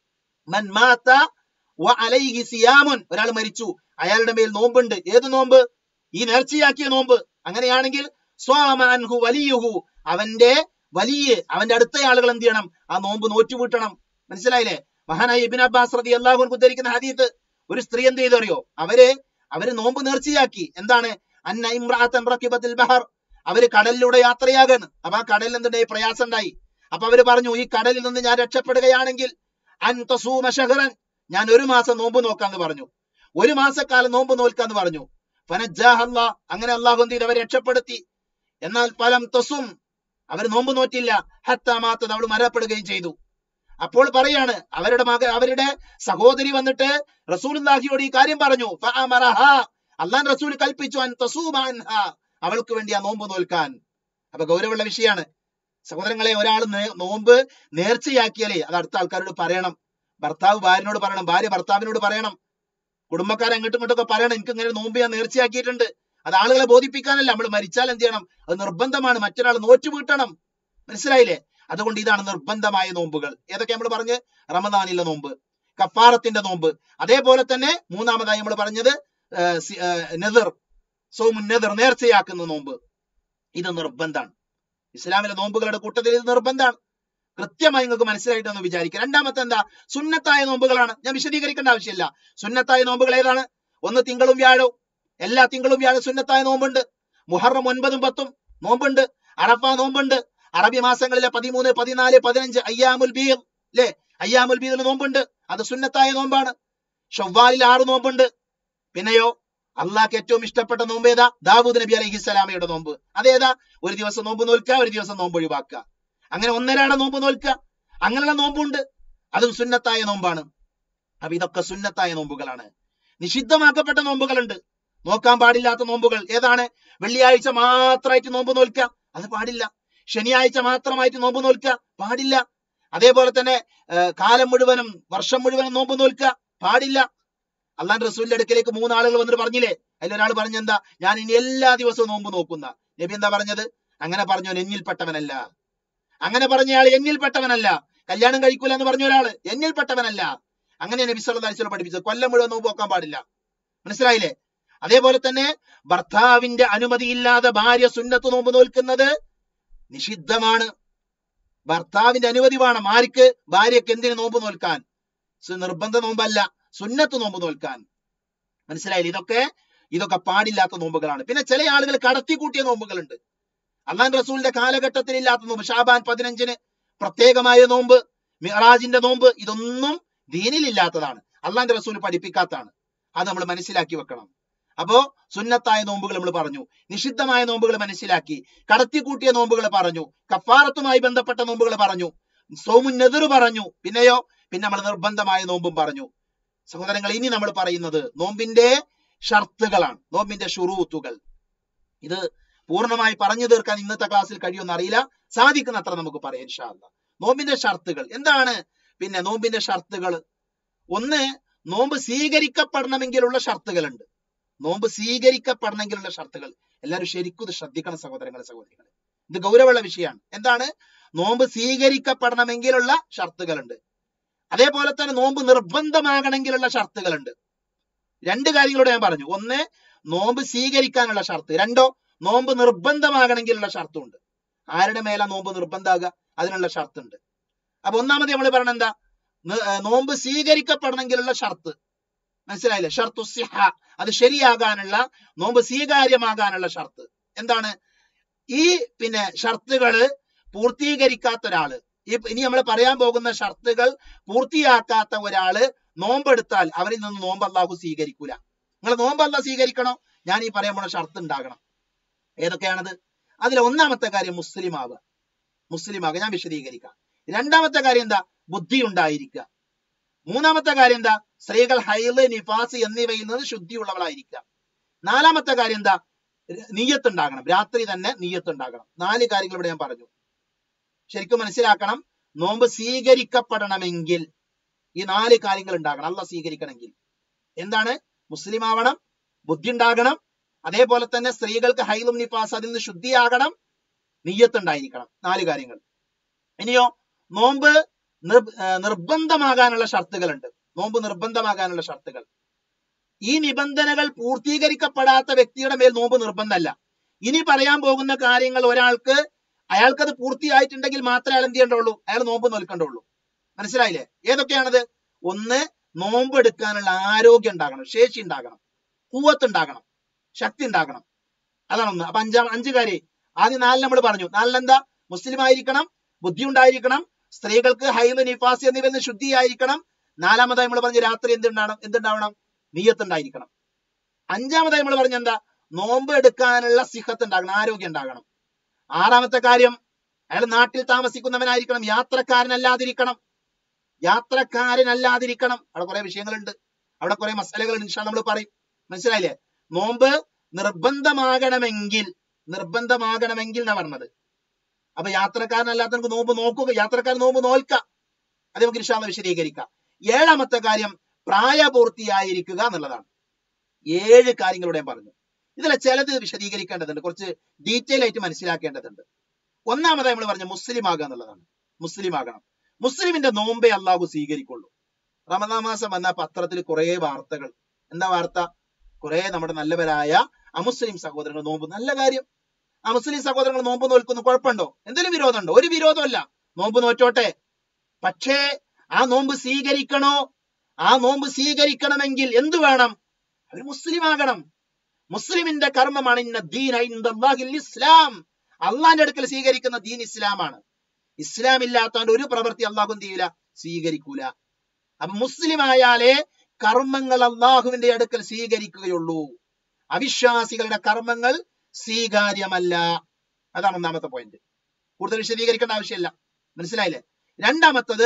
മൻ മാത വഅലൈഹി സിയാമുൻ ഒരാൾ മരിച്ചു അയാളുടെ മേൽ നോമ്പുണ്ട് ഏത് നോമ്പ് ഈ നേർച്ചയാക്കിയ നോമ്പ് അങ്ങനെയാണെങ്കിൽ സ്വാമ അൻഹു വലിയുഹു അവന്റെ വലിയ അവന്റെ അടുത്ത ആളുകൾ എന്ത് ചെയ്യണം ആ നോമ്പ് നോറ്റുകൂട്ടണം മനസ്സിലായില്ലേ മഹാനായ ഇബിൻ അബ്ബാസ് റതി അള്ളാഹു ഉദ്ധരിക്കുന്ന ഹദീത്ത് ഒരു സ്ത്രീ എന്ത് ചെയ്തു അറിയോ അവര് അവര് നോമ്പ് നേർച്ചയാക്കി എന്താണ് അന്ന ഇമ്രാത്തൻ റക്കിബത്തിൽ ബഹർ അവര് കടലിലൂടെ യാത്രയാകാണ് അപ്പൊ ആ കടലിൽ എന്തുണ്ടായി പ്രയാസം ഉണ്ടായി അപ്പൊ അവര് പറഞ്ഞു ഈ കടലിൽ നിന്ന് ഞാൻ രക്ഷപ്പെടുകയാണെങ്കിൽ അൻ തസൂമ ഷഹറൻ ഞാൻ ഒരു മാസം നോമ്പ് നോക്കാന്ന് പറഞ്ഞു ഒരു മാസക്കാലം നോമ്പ് നോൽക്കാന്ന് പറഞ്ഞു ഫനജ്ജാഹ് അല്ലാഹ് അങ്ങനെ അള്ളാഹു എന്ത് ചെയ്തു അവരെ രക്ഷപ്പെടുത്തി എന്നാൽ ഫലം തസും അവർ നോമ്പ് നോറ്റില്ല ഹത്താമാത്തത് അവൾ മരണപ്പെടുകയും ചെയ്തു അപ്പോൾ പറയാണ് അവരുടെ മക അവരുടെ സഹോദരി വന്നിട്ട് റസൂലുള്ളാഹിയോട് ഈ കാര്യം പറഞ്ഞു ഫഅമറഹാ അള്ളാൻ റസൂൽ കൽപ്പിച്ചു അൻ തസൂമ അൻഹാ അവൾക്ക് വേണ്ടി ആ നോമ്പ് നോൽക്കാൻ അപ്പൊ ഗൗരവമുള്ള വിഷയമാണ് സഹോദരങ്ങളെ ഒരാൾ നോമ്പ് നേർച്ചയാക്കിയാലേ അത് അടുത്ത ആൾക്കാരോട് പറയണം ഭർത്താവ് ഭാര്യനോട് പറയണം ഭാര്യ ഭർത്താവിനോട് പറയണം കുടുംബക്കാരെ അങ്ങോട്ടും ഇങ്ങോട്ടൊക്കെ പറയണം എനിക്ക് ഇങ്ങനെ നോമ്പ് ഞാൻ നേർച്ചയാക്കിയിട്ടുണ്ട് അത് ആളുകളെ ബോധിപ്പിക്കാനല്ല നമ്മൾ മരിച്ചാൽ എന്ത് ചെയ്യണം അത് നിർബന്ധമാണ് മറ്റൊരാൾ നോറ്റു വീട്ടണം മനസ്സിലായില്ലേ അതുകൊണ്ട് ഇതാണ് നിർബന്ധമായ നോമ്പുകൾ ഏതൊക്കെ നമ്മൾ പറഞ്ഞ് റമദാനിലെ നോമ്പ് കഫാറത്തിന്റെ നോമ്പ് അതേപോലെ തന്നെ മൂന്നാമതായി നമ്മൾ പറഞ്ഞത് നെതിർ സോമുൻ നെതിർ നേർച്ചയാക്കുന്ന നോമ്പ് ഇത് നിർബന്ധമാണ് ഇസ്ലാമിലെ നോമ്പുകളുടെ കൂട്ടത്തിൽ ഇത് നിർബന്ധമാണ് കൃത്യമായി നിങ്ങൾക്ക് മനസ്സിലായിട്ടെന്ന് വിചാരിക്കുക രണ്ടാമത്തെ എന്താ സുന്നത്തായ നോമ്പുകളാണ് ഞാൻ വിശദീകരിക്കേണ്ട ആവശ്യമില്ല സുന്നത്തായ നോമ്പുകൾ ഏതാണ് ഒന്ന് തിങ്കളും വ്യാഴവും എല്ലാ തിങ്കളും വ്യാഴം സുന്നത്തായ നോമ്പുണ്ട് മുഹറം ഒൻപതും പത്തും നോമ്പുണ്ട് അറഫ നോമ്പുണ്ട് അറബി മാസങ്ങളിലെ പതിമൂന്ന് പതിനാല് പതിനഞ്ച് അയ്യാമുൽ ബീർ അല്ലേ അയ്യാമുൽ ബീറിന് നോമ്പുണ്ട് അത് സുന്നത്തായ നോമ്പാണ് ഷവ്വാലിൽ ആറ് നോമ്പുണ്ട് പിന്നെയോ അള്ളാഹ്ക്ക് ഏറ്റവും ഇഷ്ടപ്പെട്ട നോമ്പ് ഏതാ ദാവൂദ് നബി അലൈഹി സ്വലാമയുടെ നോമ്പ് അതേതാ ഒരു ദിവസം നോമ്പ് നോൽക്കുക ഒരു ദിവസം നോമ്പ് ഒഴിവാക്കുക അങ്ങനെ ഒന്നരാട നോമ്പ് നോൽക്കുക അങ്ങനെയുള്ള നോമ്പുണ്ട് അതും സുന്നത്തായ നോമ്പാണ് അപ്പൊ ഇതൊക്കെ സുന്നത്തായ നോമ്പുകളാണ് നിഷിദ്ധമാക്കപ്പെട്ട നോമ്പുകളുണ്ട് നോക്കാൻ പാടില്ലാത്ത നോമ്പുകൾ ഏതാണ് വെള്ളിയാഴ്ച മാത്രമായിട്ട് നോമ്പ് നോൽക്കുക അത് പാടില്ല ശനിയാഴ്ച മാത്രമായിട്ട് നോമ്പ് നോൽക്കുക പാടില്ല അതേപോലെ തന്നെ ഏഹ്, കാലം മുഴുവനും വർഷം മുഴുവനും നോമ്പ് നോൽക്കുക പാടില്ല അള്ളാൻ റസൂലിന്റെ അടുക്കലേക്ക് മൂന്നാളുകൾ വന്നിട്ട് പറഞ്ഞില്ലേ അതിലൊരാൾ പറഞ്ഞെന്താ ഞാൻ ഇനി എല്ലാ ദിവസവും നോമ്പ് നോക്കുന്ന നബി എന്താ പറഞ്ഞത് അങ്ങനെ പറഞ്ഞു എന്നിൽപ്പെട്ടവനല്ല അങ്ങനെ പറഞ്ഞയാൾ എന്നിൽപ്പെട്ടവനല്ല കല്യാണം കഴിക്കൂല എന്ന് പറഞ്ഞ ഒരാള് എന്നിൽപ്പെട്ടവനല്ല അങ്ങനെ നബി സല്ലല്ലാഹു അലൈഹി വസല്ലം പഠിപ്പിച്ചത് കൊല്ലം മുഴുവൻ നോമ്പ് നോക്കാൻ പാടില്ല മനസ്സിലായില്ലേ അതേപോലെ തന്നെ ഭർത്താവിന്റെ അനുമതിയില്ലാതെ ഭാര്യ സുന്നത്ത് നോമ്പ് നോൽക്കുന്നത് നിഷിദ്ധമാണ് ഭർത്താവിന്റെ അനുമതി വേണം ആർക്ക് ഭാര്യക്ക് എന്തിനു നോമ്പ് നോൽക്കാൻ സു- നിർബന്ധ നോമ്പല്ല സുന്നത്ത് നോമ്പ് നോൽക്കാൻ മനസ്സിലായില്ലേ ഇതൊക്കെ ഇതൊക്കെ പാടില്ലാത്ത നോമ്പുകളാണ് പിന്നെ ചില ആളുകൾ കടത്തി കൂട്ടിയ നോമ്പുകളുണ്ട് അള്ളാൻ റസൂലിന്റെ കാലഘട്ടത്തിൽ ഇല്ലാത്ത നോമ്പ് ഷാബാൻ പതിനഞ്ചിന് പ്രത്യേകമായ നോമ്പ് മിറാജിന്റെ നോമ്പ് ഇതൊന്നും ദീനിലില്ലാത്തതാണ് അള്ളാന്റെ റസൂൽ പഠിപ്പിക്കാത്തതാണ് അത് നമ്മൾ മനസ്സിലാക്കി വെക്കണം അപ്പോ സുന്നത്തായ നോമ്പുകൾ നമ്മൾ പറഞ്ഞു നിഷിദ്ധമായ നോമ്പുകൾ മനസ്സിലാക്കി കടത്തിക്കൂട്ടിയ നോമ്പുകൾ പറഞ്ഞു കഫാറത്തുമായി ബന്ധപ്പെട്ട നോമ്പുകൾ പറഞ്ഞു സോമുന്നെതിർ പറഞ്ഞു പിന്നെയോ പിന്നെ നമ്മൾ നിർബന്ധമായ നോമ്പും പറഞ്ഞു സഹോദരങ്ങൾ ഇനി നമ്മൾ പറയുന്നത് നോമ്പിന്റെ ഷർത്തുകളാണ് നോമ്പിന്റെ ഷുറൂത്തുകൾ ഇത് പൂർണ്ണമായി പറഞ്ഞു തീർക്കാൻ ഇന്നത്തെ ക്ലാസ്സിൽ കഴിയുമെന്ന് അറിയില്ല സാധിക്കുന്നത്ര നമുക്ക് പറയാം ഇൻഷാ അല്ലാ നോമ്പിന്റെ ഷർത്തുകൾ എന്താണ് പിന്നെ നോമ്പിന്റെ ഷർത്തുകൾ ഒന്ന് നോമ്പ് സ്വീകരിക്കപ്പെടണമെങ്കിലുള്ള ഷർത്തുകളുണ്ട് നോമ്പ് സ്വീകരിക്കപ്പെടണമെങ്കിലുള്ള ഷർത്തുകൾ എല്ലാവരും ശരിക്കും ഇത് ശ്രദ്ധിക്കണം സഹോദരങ്ങളെ സഹോദരികളെ ഇത് ഗൗരവമുള്ള വിഷയമാണ് എന്താണ് നോമ്പ് സ്വീകരിക്കപ്പെടണമെങ്കിലുള്ള ഷർത്തുകളുണ്ട് അതേപോലെ തന്നെ നോമ്പ് നിർബന്ധമാകണമെങ്കിലുള്ള ഷർത്തുകളുണ്ട് രണ്ട് കാര്യങ്ങളോട് ഞാൻ പറഞ്ഞു ഒന്ന് നോമ്പ് സ്വീകരിക്കാനുള്ള ഷർത്ത് രണ്ടോ നോമ്പ് നിർബന്ധമാകണമെങ്കിലുള്ള ഷർത്തുണ്ട് ആരുടെ മേല നോമ്പ് നിർബന്ധമാകുക അതിനുള്ള ഷർത്തുണ്ട് അപ്പൊ ഒന്നാമത് നമ്മൾ പറയണ എന്താ ന- ഏർ നോമ്പ് സ്വീകരിക്കപ്പെടണമെങ്കിലുള്ള ഷർത്ത് മനസ്സിലായില്ലേ ഷർത്തു സിഹ അത് ശരിയാകാനുള്ള നോമ്പ് സ്വീകാര്യമാകാനുള്ള ഷർത്ത് എന്താണ് ഈ പിന്നെ ഷർത്തുകള് പൂർത്തീകരിക്കാത്ത ഒരാള് ഈ ഇനി നമ്മൾ പറയാൻ പോകുന്ന ഷർത്തുകൾ പൂർത്തിയാക്കാത്ത ഒരാള് നോമ്പെടുത്താൽ അവരിൽ നിന്ന് നോമ്പ് അള്ളാഹു സ്വീകരിക്കൂല നിങ്ങൾ നോമ്പ് അല്ല സ്വീകരിക്കണോ ഞാൻ ഈ പറയാൻ പോണ ഷർത്ത് ഉണ്ടാകണം ഏതൊക്കെയാണത് അതിൽ ഒന്നാമത്തെ കാര്യം മുസ്ലിം ആവുക മുസ്ലിം ആവുക ഞാൻ വിശദീകരിക്കാം രണ്ടാമത്തെ കാര്യം എന്താ ബുദ്ധി ഉണ്ടായിരിക്കുക മൂന്നാമത്തെ കാര്യം എന്താ സ്ത്രീകൾ ഹൈല് നിഫാസ് എന്നിവയിൽ നിന്ന് ശുദ്ധിയുള്ളവളായിരിക്കുക നാലാമത്തെ കാര്യം എന്താ നീയത്ത് ഉണ്ടാകണം രാത്രി തന്നെ നീയത്ത് ഉണ്ടാകണം നാല് കാര്യങ്ങൾ ഇവിടെ ഞാൻ പറഞ്ഞു ശരിക്കും മനസ്സിലാക്കണം നോമ്പ് സ്വീകരിക്കപ്പെടണമെങ്കിൽ ഈ നാല് കാര്യങ്ങൾ ഉണ്ടാകണം അല്ല സ്വീകരിക്കണമെങ്കിൽ എന്താണ് മുസ്ലിം ആവണം ബുദ്ധി ഉണ്ടാകണം അതേപോലെ തന്നെ സ്ത്രീകൾക്ക് ഹൈലും നിഫാസ് അതിൽ നിന്ന് ശുദ്ധിയാകണം നീയത്ത് ഉണ്ടായിരിക്കണം നാല് കാര്യങ്ങൾ ഇനിയോ നോമ്പ് നിർ- ഏർ നിർബന്ധമാകാനുള്ള ഷർത്തുകളുണ്ട് നോമ്പ് നിർബന്ധമാകാനുള്ള ഷർത്തുകൾ ഈ നിബന്ധനകൾ പൂർത്തീകരിക്കപ്പെടാത്ത വ്യക്തിയുടെ മേൽ നോമ്പ് നിർബന്ധമല്ല ഇനി പറയാൻ പോകുന്ന കാര്യങ്ങൾ ഒരാൾക്ക് അയാൾക്കത് പൂർത്തിയായിട്ടുണ്ടെങ്കിൽ മാത്രമേ അയാൾ എന്ത് ചെയ്യേണ്ടുള്ളൂ അയാൾ നോമ്പ് നോൽക്കേണ്ടുള്ളൂ മനസ്സിലായില്ലേ ഏതൊക്കെയാണത് ഒന്ന് നോമ്പ് എടുക്കാനുള്ള ആരോഗ്യം ഉണ്ടാകണം ശേഷി ഉണ്ടാകണം കൂവത്ത് ഉണ്ടാകണം ശക്തി ഉണ്ടാകണം അതാണ് ഒന്ന് അപ്പൊ അഞ്ചാം അഞ്ച് കാര്യം ആദ്യം നാലിൽ നമ്മൾ പറഞ്ഞു നാലിലെന്താ മുസ്ലിം ആയിരിക്കണം ബുദ്ധി ഉണ്ടായിരിക്കണം സ്ത്രീകൾക്ക് ഹൈല് നിഫാസ് എന്നിവയിൽ നിന്ന് ശുദ്ധിയായിരിക്കണം നാലാമതായി നമ്മൾ പറഞ്ഞു രാത്രി എന്തുണ്ടാവണം എന്തുണ്ടാവണം നീയത്ത് ഉണ്ടായിരിക്കണം അഞ്ചാമതായി നമ്മൾ പറഞ്ഞ എന്താ നോമ്പ് എടുക്കാനുള്ള സിഹത്ത് ഉണ്ടാകണം ആരോഗ്യം ഉണ്ടാകണം ആറാമത്തെ കാര്യം അയാൾ നാട്ടിൽ താമസിക്കുന്നവനായിരിക്കണം യാത്രക്കാരനല്ലാതിരിക്കണം യാത്രക്കാരനല്ലാതിരിക്കണം അവിടെ കുറെ വിഷയങ്ങളുണ്ട് അവിടെ കുറെ മസാലകളുണ്ട് ഇൻഷാ നമ്മൾ പറയും മനസ്സിലായില്ലേ നോമ്പ് നിർബന്ധമാകണമെങ്കിൽ നിർബന്ധമാകണമെങ്കിൽ എന്നാ പറഞ്ഞത് അപ്പൊ യാത്രക്കാരനല്ലാത്ത നമുക്ക് നോമ്പ് നോക്കുക യാത്രക്കാരൻ നോമ്പ് നോൽക്കാം അത് നമുക്ക് ഇൻഷാ അല്ലാ വിശദീകരിക്കാം ഏഴാമത്തെ കാര്യം പ്രായപൂർത്തിയായിരിക്കുക എന്നുള്ളതാണ് ഏഴ് കാര്യങ്ങളൂടെ ഞാൻ പറഞ്ഞു ഇതിലെ ചിലത് വിശദീകരിക്കേണ്ടതുണ്ട് കുറച്ച് ഡീറ്റെയിൽ ആയിട്ട് മനസ്സിലാക്കേണ്ടതുണ്ട് ഒന്നാമതായി നമ്മൾ പറഞ്ഞ മുസ്ലിം ആകുക എന്നുള്ളതാണ് മുസ്ലിം ആകണം മുസ്ലിമിന്റെ നോമ്പേ അള്ളാഹു സ്വീകരിക്കുള്ളൂ റമദാൻ മാസം വന്ന പത്രത്തിൽ കുറെ വാർത്തകൾ എന്താ വാർത്ത കുറെ നമ്മുടെ നല്ലവരായ അമുസ്ലിം സഹോദരങ്ങൾ നോമ്പ് നല്ല കാര്യം അമുസ്ലിം സഹോദരങ്ങൾ നോമ്പ് നോൽക്കുന്നു കുഴപ്പമുണ്ടോ എന്തെങ്കിലും വിരോധമുണ്ടോ ഒരു വിരോധമല്ല നോമ്പ് നോറ്റോട്ടെ പക്ഷേ ആ നോമ്പ് സ്വീകരിക്കണോ ആ നോമ്പ് സ്വീകരിക്കണമെങ്കിൽ എന്തു വേണം അവർ മുസ്ലിം ആകണം മുസ്ലിമിന്റെ കർമ്മമാണ് ഇന്ന ദീന ഇൻദല്ലാഹിൽ ഇസ്ലാം അള്ളാന്റെ അടുക്കൽ സ്വീകരിക്കുന്ന ദീൻ ഇസ്ലാമാണ് ഇസ്ലാം ഇല്ലാത്തവന്റെ ഒരു പ്രവൃത്തി അള്ളാഹു എന്ത് ചെയ്യൂല സ്വീകരിക്കൂല അപ്പൊ മുസ്ലിം ആയാലേ കർമ്മങ്ങൾ അള്ളാഹുവിന്റെ അടുക്കൽ സ്വീകരിക്കുകയുള്ളൂ അവിശ്വാസികളുടെ കർമ്മങ്ങൾ സ്വീകാര്യമല്ല അതാണ് ഒന്നാമത്തെ പോയിന്റ് കൂടുതൽ വിശദീകരിക്കേണ്ട ആവശ്യമില്ല മനസ്സിലായില്ലേ രണ്ടാമത്തത്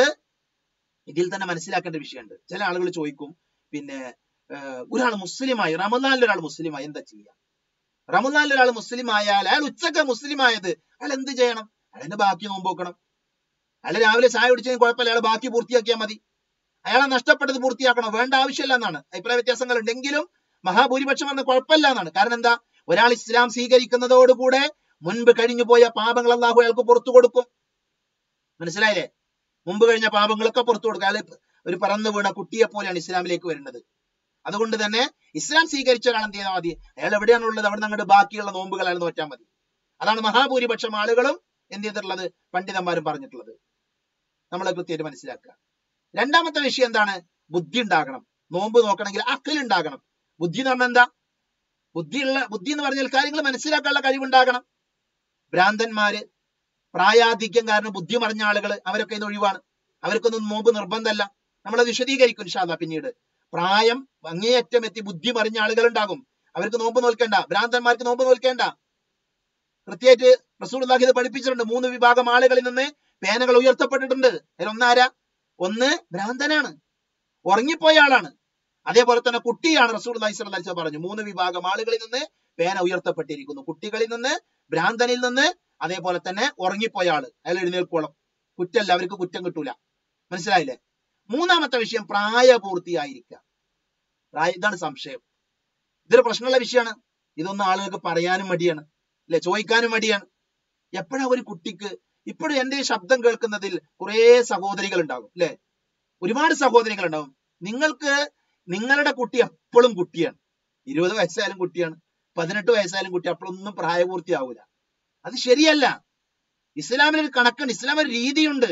ഇതിൽ തന്നെ മനസ്സിലാക്കേണ്ട വിഷയമുണ്ട് ചില ആളുകൾ ചോദിക്കും പിന്നെ ഒരാൾ മുസ്ലിമായി റമദാനിൽ ഒരാൾ മുസ്ലിമായി എന്താ ചെയ്യുക റമദാനിൽ ഒരാൾ മുസ്ലിം ആയാൽ അയാൾ ഉച്ചക്ക് മുസ്ലിം ആയത് അയാൾ എന്ത് ചെയ്യണം അയാളെ ബാക്കി നോമ്പ് നോക്കണം അയാൾ രാവിലെ ചായ കുടിച്ചതിന് കുഴപ്പമില്ല അയാൾ ബാക്കി പൂർത്തിയാക്കിയാൽ മതി അയാളെ നഷ്ടപ്പെട്ടത് പൂർത്തിയാക്കണോ വേണ്ട ആവശ്യമില്ല എന്നാണ് അഭിപ്രായ വ്യത്യാസങ്ങൾ ഉണ്ടെങ്കിലും മഹാഭൂരിപക്ഷം പറഞ്ഞ കുഴപ്പമില്ല എന്നാണ് കാരണം എന്താ ഒരാൾ ഇസ്ലാം സ്വീകരിക്കുന്നതോടുകൂടെ മുൻപ് കഴിഞ്ഞു പോയ പാപങ്ങൾ അള്ളാഹു അയാൾക്ക് പുറത്തു കൊടുക്കും മനസ്സിലായില്ലേ മുമ്പ് കഴിഞ്ഞ പാപങ്ങളൊക്കെ പുറത്തു കൊടുക്കും അയാൾ ഒരു പറന്നു വീണ കുട്ടിയെ പോലെയാണ് ഇസ്ലാമിലേക്ക് വരുന്നത് അതുകൊണ്ട് തന്നെ ഇസ്ലാം സ്വീകരിച്ച ഒരാൾ എന്ത് ചെയ്താൽ മതി അയാൾ എവിടെയാണുള്ളത് അവിടെ അങ്ങോട്ട് ബാക്കിയുള്ള നോമ്പുകൾ അയാൾ നോറ്റാൽ മതി അതാണ് മഹാഭൂരിപക്ഷം ആളുകളും എന്ത് ചെയ്തിട്ടുള്ളത് പണ്ഡിതന്മാരും പറഞ്ഞിട്ടുള്ളത് നമ്മൾ കൃത്യമായിട്ട് മനസ്സിലാക്കുക രണ്ടാമത്തെ വിഷയം എന്താണ് ബുദ്ധി ഉണ്ടാകണം നോമ്പ് നോക്കണമെങ്കിൽ അക്കൽ ഉണ്ടാകണം ബുദ്ധി എന്ന് പറഞ്ഞാൽ എന്താ ബുദ്ധിയുള്ള ബുദ്ധി എന്ന് പറഞ്ഞാൽ കാര്യങ്ങൾ മനസ്സിലാക്കാനുള്ള കഴിവുണ്ടാകണം ഭ്രാന്തന്മാര് പ്രായാധിക്യം കാരണം ബുദ്ധി മറിഞ്ഞ ആളുകൾ അവരൊക്കെ ഇത് ഒഴിവാണ് അവർക്കൊന്നും നോമ്പ് നിർബന്ധമല്ല നമ്മളത് വിശദീകരിക്കും ഇൻഷാല്ല പിന്നീട് പ്രായം അങ്ങേയറ്റം എത്തി ബുദ്ധി മറിഞ്ഞ ആളുകൾ ഉണ്ടാകും അവർക്ക് നോമ്പ് നോൽക്കേണ്ട ഭ്രാന്തന്മാർക്ക് നോമ്പ് നോൽക്കേണ്ട കൃത്യമായിട്ട് റസൂൽ ഇത് പഠിപ്പിച്ചിട്ടുണ്ട് മൂന്ന് വിഭാഗം ആളുകളിൽ നിന്ന് പേനകൾ ഉയർത്തപ്പെട്ടിട്ടുണ്ട് അതിൽ ഒന്നാരാ ഒന്ന് ഭ്രാന്തനാണ് ഉറങ്ങിപ്പോയ ആളാണ് അതേപോലെ തന്നെ കുട്ടിയാണ് റസൂൽ അലൈഹി പറഞ്ഞു മൂന്ന് വിഭാഗം ആളുകളിൽ നിന്ന് പേന ഉയർത്തപ്പെട്ടിരിക്കുന്നു കുട്ടികളിൽ നിന്ന് ഭ്രാന്തനിൽ നിന്ന് അതേപോലെ തന്നെ ഉറങ്ങിപ്പോയ ആള് അയാൾ എഴുന്നേൽക്കോളം കുറ്റല്ല അവർക്ക് കുറ്റം കിട്ടൂല മനസ്സിലായില്ലേ മൂന്നാമത്തെ വിഷയം പ്രായപൂർത്തിയായിരിക്കുക പ്രായ ഇതാണ് സംശയം ഇതൊരു പ്രശ്നമുള്ള വിഷയമാണ് ഇതൊന്നും ആളുകൾക്ക് പറയാനും മടിയാണ് അല്ലെ ചോദിക്കാനും മടിയാണ് എപ്പോഴാ ഒരു കുട്ടിക്ക് ഇപ്പോഴും എന്റെ ശബ്ദം കേൾക്കുന്നതിൽ കുറെ സഹോദരികൾ ഉണ്ടാകും അല്ലെ ഒരുപാട് സഹോദരികൾ ഉണ്ടാകും നിങ്ങൾക്ക് നിങ്ങളുടെ കുട്ടി എപ്പോഴും കുട്ടിയാണ് ഇരുപത് വയസ്സായാലും കുട്ടിയാണ് പതിനെട്ട് വയസ്സായാലും കുട്ടി അപ്പോഴൊന്നും പ്രായപൂർത്തിയാവൂല അത് ശരിയല്ല ഇസ്ലാമിൽ ഒരു കണക്കുണ്ട് ഇസ്ലാം ഒരു രീതിയുണ്ട്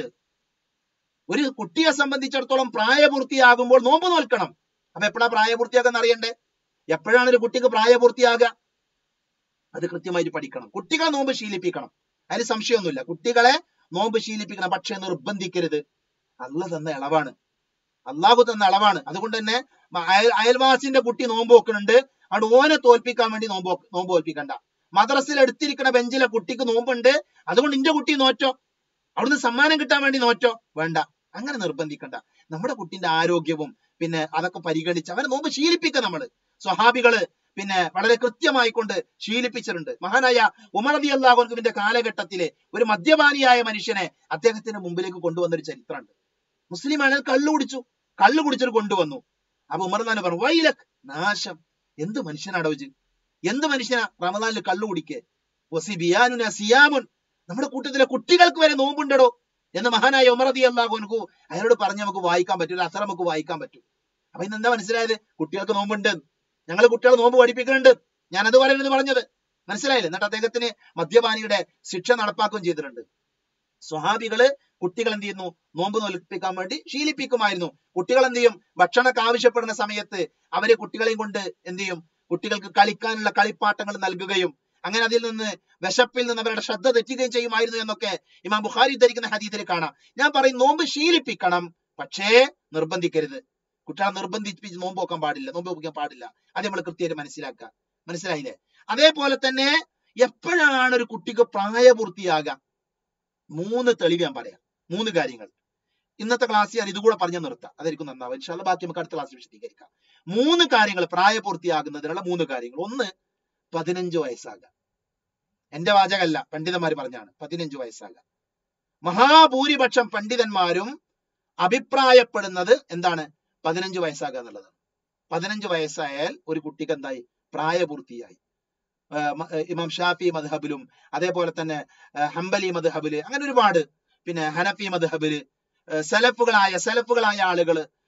ഒരു കുട്ടിയെ സംബന്ധിച്ചിടത്തോളം പ്രായപൂർത്തിയാകുമ്പോൾ നോമ്പ് നോൽക്കണം അപ്പൊ എപ്പോഴാ പ്രായപൂർത്തിയാകാന്ന് അറിയണ്ടേ എപ്പോഴാണ് ഒരു കുട്ടിക്ക് പ്രായപൂർത്തിയാകുക അത് കൃത്യമായിട്ട് പഠിക്കണം കുട്ടികളെ നോമ്പ് ശീലിപ്പിക്കണം അതിന് സംശയമൊന്നുമില്ല കുട്ടികളെ നോമ്പ് ശീലിപ്പിക്കണം പക്ഷെ നിർബന്ധിക്കരുത് അല്ല തന്ന ഇളവാണ് അള്ളാഹു തന്ന അളവാണ് അതുകൊണ്ട് തന്നെ അയൽ അയൽവാസിന്റെ കുട്ടി നോമ്പ് വെക്കുന്നുണ്ട് അവിടെ ഓനെ തോൽപ്പിക്കാൻ വേണ്ടി നോമ്പ് നോമ്പ് തോൽപ്പിക്കണ്ട മദ്രസിൽ എടുത്തിരിക്കുന്ന ബെഞ്ചിലെ കുട്ടിക്ക് നോമ്പുണ്ട് അതുകൊണ്ട് ഇന്റെ കുട്ടി നോറ്റോ അവിടുന്ന് സമ്മാനം കിട്ടാൻ വേണ്ടി നോറ്റോ വേണ്ട അങ്ങനെ നിർബന്ധിക്കണ്ട നമ്മുടെ കുട്ടിന്റെ ആരോഗ്യവും പിന്നെ അതൊക്കെ പരിഗണിച്ച് അവനെ നോമ്പ് ശീലിപ്പിക്കുക നമ്മള് സ്വഹാബികള് പിന്നെ വളരെ കൃത്യമായി കൊണ്ട് ശീലിപ്പിച്ചിട്ടുണ്ട് മഹാനായ ഉമർ അലി അള്ളാഹുവിന്റെ കാലഘട്ടത്തിലെ ഒരു മദ്യപാനിയായ മനുഷ്യനെ അദ്ദേഹത്തിന്റെ മുമ്പിലേക്ക് കൊണ്ടുവന്ന ഒരു ചരിത്രമുണ്ട് മുസ്ലിമാണ് കള്ളു കുടിച്ചു കള്ളു കുടിച്ചിട്ട് കൊണ്ടുവന്നു അപ്പൊ ഉമർ തന്നെ പറഞ്ഞു വൈലക് നാശം എന്ത് മനുഷ്യനാടോ ഇത് എന്ത് മനുഷ്യനാ റമദാനിൽ കള്ളു കുടിക്കേ ഒസിബിയാനുന സിയാമുൻ നമ്മുടെ കൂട്ടത്തിലെ കുട്ടികൾക്ക് വരെ നോമ്പുണ്ടോ എന്ന് മഹാനായ ഉമർ അലി അള്ളാഹുനു അയാളോട് പറഞ്ഞ് നമുക്ക് വായിക്കാൻ പറ്റൂല അത്ര നമുക്ക് വായിക്കാൻ പറ്റും അപ്പൊ ഇന്ന് എന്താ മനസ്സിലായത് കുട്ടികൾക്ക് നോമ്പുണ്ട് ഞങ്ങൾ കുട്ടികളെ നോമ്പ് പഠിപ്പിക്കുന്നുണ്ട് ഞാൻ അതുപോലെയാണ് പറഞ്ഞത് മനസ്സിലായില്ലേ എന്നിട്ട് അദ്ദേഹത്തിന് മദ്യപാനിയുടെ ശിക്ഷ നടപ്പാക്കുകയും ചെയ്തിട്ടുണ്ട് സ്വഹാബികള് കുട്ടികൾ എന്ത് ചെയ്യുന്നു നോമ്പ് നോൽപ്പിക്കാൻ വേണ്ടി ശീലിപ്പിക്കുമായിരുന്നു കുട്ടികൾ എന്ത് ചെയ്യും ഭക്ഷണമൊക്കെ ആവശ്യപ്പെടുന്ന സമയത്ത് അവര് കുട്ടികളെയും കൊണ്ട് എന്ത് ചെയ്യും കുട്ടികൾക്ക് കളിക്കാനുള്ള കളിപ്പാട്ടങ്ങൾ നൽകുകയും അങ്ങനെ അതിൽ നിന്ന് വിശപ്പിൽ നിന്ന് അവരുടെ ശ്രദ്ധ തെറ്റുകയും ചെയ്യുമായിരുന്നു എന്നൊക്കെ ഇമാം ബുഖാരി ധരിക്കുന്ന ഹദീത്തിൽ കാണാം ഞാൻ പറയും നോമ്പ് ശീലിപ്പിക്കണം പക്ഷേ നിർബന്ധിക്കരുത് കുട്ടികളെ നിർബന്ധിപ്പിച്ച് നോമ്പ് നോക്കാൻ പാടില്ല നോമ്പ് നോക്കാൻ പാടില്ല അത് നമ്മൾ കൃത്യമായിട്ട് മനസ്സിലാക്കുക മനസ്സിലായില്ലേ അതേപോലെ തന്നെ എപ്പോഴാണ് ഒരു കുട്ടിക്ക് പ്രായപൂർത്തിയാകുക മൂന്ന് തെളിവ് ഞാൻ പറയാം മൂന്ന് കാര്യങ്ങൾ ഇന്നത്തെ ക്ലാസ് ഞാൻ ഇതുകൂടെ പറഞ്ഞു നിർത്താം അതായിരിക്കും നന്നാവും ഇൻഷാല്ല ബാക്കി നമുക്ക് അടുത്ത ക്ലാസ് വിശദീകരിക്കാം മൂന്ന് കാര്യങ്ങൾ പ്രായപൂർത്തിയാകുന്നതിനുള്ള മൂന്ന് കാര്യങ്ങൾ ഒന്ന് പതിനഞ്ച് വയസ്സാകുക എന്റെ വാചകല്ല പണ്ഡിതന്മാർ പറഞ്ഞാണ് പതിനഞ്ച് വയസ്സാകുക മഹാഭൂരിപക്ഷം പണ്ഡിതന്മാരും അഭിപ്രായപ്പെടുന്നത് എന്താണ് പതിനഞ്ച് വയസ്സാകുക എന്നുള്ളതാണ് പതിനഞ്ച് വയസ്സായാൽ ഒരു കുട്ടിക്ക് എന്തായി പ്രായപൂർത്തിയായി ഇമാം ഷാഫി മദ്ഹബിലും അതേപോലെ തന്നെ ഹംബലി മദ്ഹബില് അങ്ങനെ ഒരുപാട് പിന്നെ ഹനഫി മദ്ഹബില് സലഫുകളായ സലഫുകളായ ആളുകൾ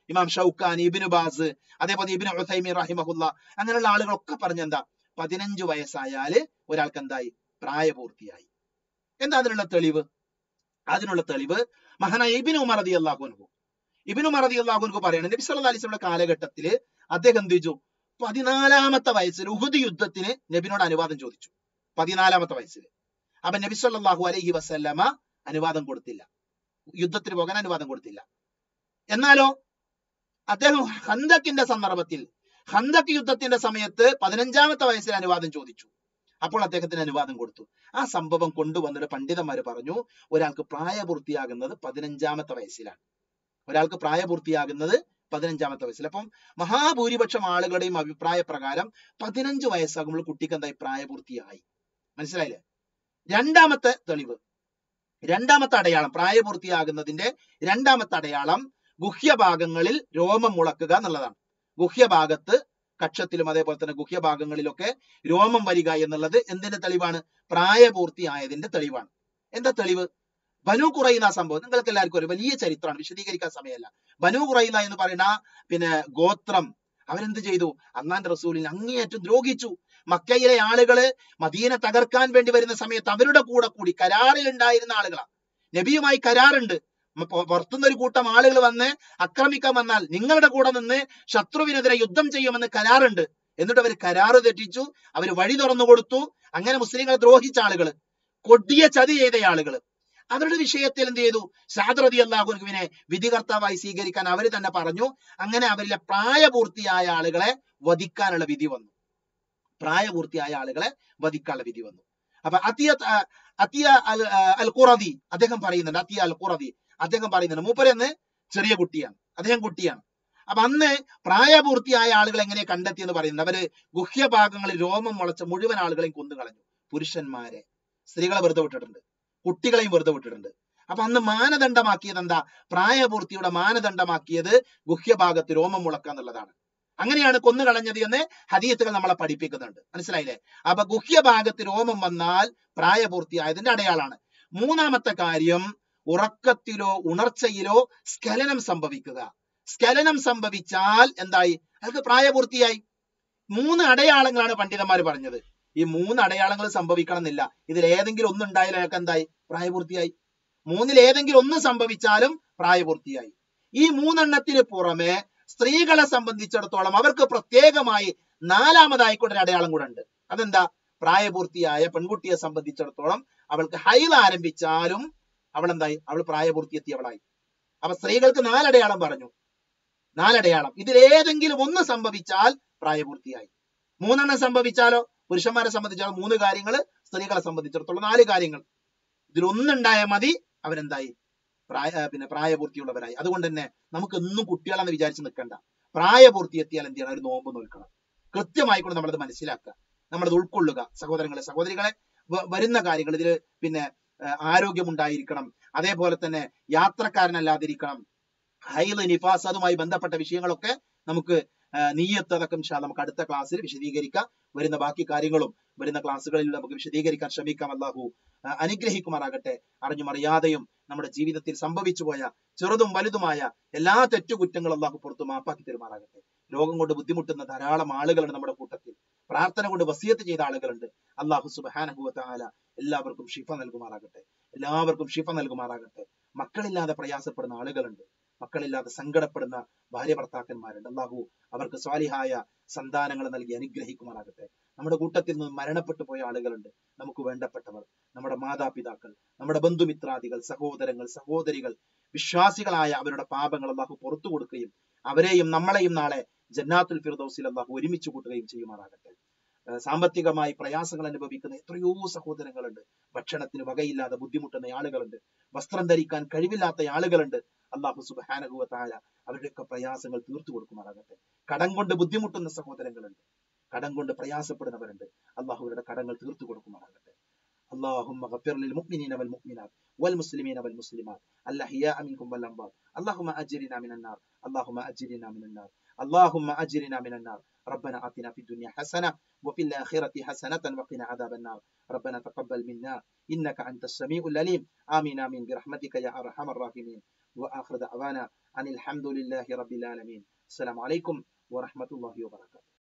ഇമാം ഷൗക്കാൻ ഇബിനു ബാസ് അതേപോലെ ഇബിന് ഉസൈമി റഹിമഹുല്ല അങ്ങനെയുള്ള ആളുകളൊക്കെ പറഞ്ഞെന്താ പതിനഞ്ചു വയസ്സായാല് ഒരാൾക്ക് എന്തായി പ്രായപൂർത്തിയായി എന്താ അതിനുള്ള തെളിവ് അതിനുള്ള തെളിവ് മഹാനായ ഇബിന് ഉമർ റതി അള്ളാഹുനു ഇബിന് ഉമർ റതി അള്ളാഹുനു പറയണം നബി സല്ലല്ലാഹു അലൈഹി വസല്ലമയുടെ കാലഘട്ടത്തില് അദ്ദേഹം എന്ത് ചെയ്തു പതിനാലാമത്തെ വയസ്സിൽ ഉഹുദ് യുദ്ധത്തിന് നബിനോട് അനുവാദം ചോദിച്ചു പതിനാലാമത്തെ വയസ്സിൽ അപ്പൊ നബി സല്ലല്ലാഹു അലൈഹി വസല്ലമ അനുവാദം കൊടുത്തില്ല യുദ്ധത്തിന് പോകാൻ അനുവാദം കൊടുത്തില്ല എന്നാലോ അദ്ദേഹം ഹന്തക്കിന്റെ സന്ദർഭത്തിൽ ഹന്തക് യുദ്ധത്തിന്റെ സമയത്ത് പതിനഞ്ചാമത്തെ വയസ്സിൽ അനുവാദം ചോദിച്ചു അപ്പോൾ അദ്ദേഹത്തിന് അനുവാദം കൊടുത്തു ആ സംഭവം കൊണ്ടുവന്നിട്ട് പണ്ഡിതന്മാര് പറഞ്ഞു ഒരാൾക്ക് പ്രായപൂർത്തിയാകുന്നത് പതിനഞ്ചാമത്തെ വയസ്സിലാണ് ഒരാൾക്ക് പ്രായപൂർത്തിയാകുന്നത് പതിനഞ്ചാമത്തെ വയസ്സിൽ അപ്പം മഹാഭൂരിപക്ഷം ആളുകളുടെയും അഭിപ്രായ പ്രകാരം പതിനഞ്ച് വയസ്സാകുമ്പോൾ കുട്ടിക്ക് എന്തായി പ്രായപൂർത്തിയായി മനസ്സിലായില്ലേ രണ്ടാമത്തെ തെളിവ് രണ്ടാമത്തെ അടയാളം പ്രായപൂർത്തിയാകുന്നതിന്റെ രണ്ടാമത്തെ അടയാളം ഗുഹ്യഭാഗങ്ങളിൽ രോമം മുളക്കുക എന്നുള്ളതാണ് ഗുഹ്യഭാഗത്ത് കക്ഷത്തിലും അതേപോലെ തന്നെ ഗുഹ്യഭാഗങ്ങളിലൊക്കെ രോമം വരിക എന്നുള്ളത് എന്തിന്റെ തെളിവാണ് പ്രായപൂർത്തിയായതിന്റെ തെളിവാണ് എന്താ തെളിവ് ബനു കുറയുന്ന സംഭവം നിങ്ങൾക്ക് എല്ലാവർക്കും ഒരു വലിയ ചരിത്രമാണ് വിശദീകരിക്കാൻ സമയമല്ല ബനു കുറയുന്ന എന്ന് പറയുന്ന പിന്നെ ഗോത്രം അവരെന്ത് ചെയ്തു അന്നാന്റെ റസൂലിനെ അങ്ങേയറ്റം ദ്രോഹിച്ചു മക്കയിലെ ആളുകള് മദീന തകർക്കാൻ വേണ്ടി വരുന്ന സമയത്ത് അവരുടെ കൂടെ കൂടി കരാറിൽ ഉണ്ടായിരുന്ന ആളുകളാ നബിയുമായി കരാറുണ്ട് മ- പൊ- പുറത്തുനിന്ന് ഒരു കൂട്ടം ആളുകൾ വന്ന് ആക്രമിക്കാൻ വന്നാൽ നിങ്ങളുടെ കൂടെ നിന്ന് ശത്രുവിനെതിരെ യുദ്ധം ചെയ്യുമെന്ന് കരാറുണ്ട് എന്നിട്ട് അവർ കരാറ് തെറ്റിച്ചു അവർ വഴി തുറന്നു കൊടുത്തു അങ്ങനെ മുസ്ലിങ്ങളെ ദ്രോഹിച്ച ആളുകൾ കൊടിയ ചതി ചെയ്ത ആളുകൾ അവരുടെ വിഷയത്തിൽ എന്ത് ചെയ്തു സാദറതി അള്ളാഹുവിനെ വിധികർത്താവായി സ്വീകരിക്കാൻ അവർ തന്നെ പറഞ്ഞു അങ്ങനെ അവരിലെ പ്രായപൂർത്തിയായ ആളുകളെ വധിക്കാനുള്ള വിധി വന്നു പ്രായപൂർത്തിയായ ആളുകളെ വധിക്കാനുള്ള വിധി വന്നു അപ്പൊ അത്തിയ അത്തിയ അൽ അൽ ഖുറദി അദ്ദേഹം പറയുന്നുണ്ട് അത്തിയ അൽ ഖുറദി അദ്ദേഹം പറയുന്നുണ്ട് മൂപ്പരെന്ന് ചെറിയ കുട്ടിയാണ് അദ്ദേഹം കുട്ടിയാണ് അപ്പൊ അന്ന് പ്രായപൂർത്തിയായ ആളുകൾ എങ്ങനെ കണ്ടെത്തി എന്ന് പറയുന്നത് അവര് ഗുഹ്യഭാഗങ്ങളിൽ രോമം മുളച്ച മുഴുവൻ ആളുകളെയും കൊന്നു കളഞ്ഞു പുരുഷന്മാരെ സ്ത്രീകളെ വെറുതെ വിട്ടിട്ടുണ്ട് കുട്ടികളെയും വെറുതെ വിട്ടിട്ടുണ്ട് അപ്പൊ അന്ന് മാനദണ്ഡമാക്കിയത് എന്താ പ്രായപൂർത്തിയുടെ മാനദണ്ഡമാക്കിയത് ഗുഹ്യഭാഗത്ത് രോമം മുളക്കുക എന്നുള്ളതാണ് അങ്ങനെയാണ് കൊന്നു കളഞ്ഞത് എന്ന് ഹദീത്തുകൾ നമ്മളെ പഠിപ്പിക്കുന്നുണ്ട് മനസ്സിലായില്ലേ അപ്പൊ ഗുഹ്യഭാഗത്ത് രോമം വന്നാൽ പ്രായപൂർത്തിയായതിന്റെ അടയാളാണ് മൂന്നാമത്തെ കാര്യം ഉറക്കത്തിലോ ഉണർച്ചയിലോ സ്ഖലനം സംഭവിക്കുക സ്ഖലനം സംഭവിച്ചാൽ എന്തായി അയാൾക്ക് പ്രായപൂർത്തിയായി മൂന്ന് അടയാളങ്ങളാണ് പണ്ഡിതന്മാർ പറഞ്ഞത് ഈ മൂന്ന് അടയാളങ്ങൾ സംഭവിക്കണം എന്നില്ല ഇതിൽ ഏതെങ്കിലും ഒന്നുണ്ടായാലും അയാൾക്ക് എന്തായി പ്രായപൂർത്തിയായി മൂന്നിൽ ഏതെങ്കിലും ഒന്ന് സംഭവിച്ചാലും പ്രായപൂർത്തിയായി ഈ മൂന്നെണ്ണത്തിന് പുറമെ സ്ത്രീകളെ സംബന്ധിച്ചിടത്തോളം അവർക്ക് പ്രത്യേകമായി നാലാമതായിക്കൊണ്ടൊരു അടയാളം കൂടെ ഉണ്ട് അതെന്താ പ്രായപൂർത്തിയായ പെൺകുട്ടിയെ സംബന്ധിച്ചിടത്തോളം അവൾക്ക് ഹൈൽ ആരംഭിച്ചാലും അവൾ എന്തായി അവൾ പ്രായപൂർത്തി എത്തിയവളായി അപ്പൊ സ്ത്രീകൾക്ക് നാലടയാളം പറഞ്ഞു നാലടയാളം ഇതിൽ ഏതെങ്കിലും ഒന്ന് സംഭവിച്ചാൽ പ്രായപൂർത്തിയായി മൂന്നെണ്ണം സംഭവിച്ചാലോ പുരുഷന്മാരെ സംബന്ധിച്ചാൽ മൂന്ന് കാര്യങ്ങൾ സ്ത്രീകളെ സംബന്ധിച്ചിടത്തോളം നാല് കാര്യങ്ങൾ ഇതിൽ ഒന്നുണ്ടായാൽ മതി അവരെന്തായി പ്രായ ആ, പിന്നെ പ്രായപൂർത്തിയുള്ളവരായി അതുകൊണ്ട് തന്നെ നമുക്ക് എന്നും കുട്ടികളെന്ന് വിചാരിച്ച് നിൽക്കണ്ട പ്രായപൂർത്തി എത്തിയാൽ എന്ത് ചെയ്യണം ഒരു നോമ്പ് നോൽക്കണം കൃത്യമായിക്കൊണ്ട് നമ്മളത് മനസ്സിലാക്കുക നമ്മളത് ഉൾക്കൊള്ളുക സഹോദരങ്ങളെ സഹോദരികളെ വ- വരുന്ന കാര്യങ്ങൾ ഇതിൽ പിന്നെ ആ, ആരോഗ്യമുണ്ടായിരിക്കണം അതേപോലെ തന്നെ യാത്രക്കാരനല്ലാതിരിക്കണം ഹൈല് നിഫാസ് അതുമായി ബന്ധപ്പെട്ട വിഷയങ്ങളൊക്കെ നമുക്ക് ആ, നീയത്ത് അതൊക്കെ ഇൻഷാ അല്ലാ നമുക്ക് അടുത്ത ക്ലാസ്സിൽ വിശദീകരിക്കാം വരുന്ന ബാക്കി കാര്യങ്ങളും വരുന്ന ക്ലാസ്സുകളിൽ നമുക്ക് വിശദീകരിക്കാൻ ശ്രമിക്കാം അല്ലാഹു ആ, അനുഗ്രഹിക്കുമാറാകട്ടെ അറിഞ്ഞും അറിയാതെയും നമ്മുടെ ജീവിതത്തിൽ സംഭവിച്ചു പോയ ചെറുതും വലുതുമായ എല്ലാ തെറ്റുകുറ്റങ്ങളും അള്ളാഹു പുറത്തു മാപ്പാക്കി തരുമാറാകട്ടെ രോഗം കൊണ്ട് ബുദ്ധിമുട്ടുന്ന ധാരാളം ആളുകളുണ്ട് നമ്മുടെ കൂട്ടത്തിൽ പ്രാർത്ഥന കൊണ്ട് വസിയത്ത് ചെയ്ത ആളുകളുണ്ട് അള്ളാഹു സുബാനഹുല എല്ലാവർക്കും ഷിഫ നൽകുമാറാകട്ടെ എല്ലാവർക്കും ഷിഫ നൽകുമാറാകട്ടെ മക്കളില്ലാതെ പ്രയാസപ്പെടുന്ന ആളുകളുണ്ട് മക്കളില്ലാതെ സങ്കടപ്പെടുന്ന ഭാര്യ ഭർത്താക്കന്മാരുണ്ട് അള്ളാഹു അവർക്ക് സ്വാലിഹായ സന്താനങ്ങൾ നൽകി അനുഗ്രഹിക്കുമാറാകട്ടെ നമ്മുടെ കൂട്ടത്തിൽ നിന്ന് മരണപ്പെട്ടു പോയ ആളുകളുണ്ട് നമുക്ക് വേണ്ടപ്പെട്ടവർ നമ്മുടെ മാതാപിതാക്കൾ നമ്മുടെ ബന്ധുമിത്രാദികൾ സഹോദരങ്ങൾ സഹോദരികൾ വിശ്വാസികളായ അവരുടെ പാപങ്ങൾ അള്ളാഹു പുറത്തു കൊടുക്കുകയും അവരെയും നമ്മളെയും നാളെ ജന്നാത്തുൽ ഫിർദൗസിൽ അള്ളാഹു ഒരുമിച്ച് കൂട്ടുകയും ചെയ്യുമാറാകട്ടെ ഏഹ് സാമ്പത്തികമായി പ്രയാസങ്ങൾ അനുഭവിക്കുന്ന എത്രയോ സഹോദരങ്ങളുണ്ട് ഭക്ഷണത്തിന് വകയില്ലാതെ ബുദ്ധിമുട്ടുന്ന ആളുകളുണ്ട് വസ്ത്രം ധരിക്കാൻ കഴിവില്ലാത്ത ആളുകളുണ്ട് അള്ളാഹു സുബാനഹുവ താല അവരുടെയൊക്കെ പ്രയാസങ്ങൾ തീർത്തു കൊടുക്കുമാറാകട്ടെ കടം കൊണ്ട് ബുദ്ധിമുട്ടുന്ന സഹോദരങ്ങളുണ്ട് കടം കൊണ്ട് പ്രയാസപ്പെടുന്നവരുണ്ട് അള്ളാഹുവരുടെ കടങ്ങൾ തീർത്തു കൊടുക്കുമാറാകട്ടെ اللهم اغفر للمؤمنين والمؤمنات والمسلمين والمسلمات الأحياء منكم والأموات اللهم أجرنا من النار اللهم أجرنا من النار اللهم أجرنا من النار ربنا آتنا في الدنيا حسنة وفي الآخرة حسنة وقنا عذاب النار ربنا تقبل منا إنك أنت السميع العليم آمين آمين برحمتك يا أرحم الراحمين وآخر دعوانا أن الحمد لله رب العالمين السلام عليكم ورحمة الله وبركاته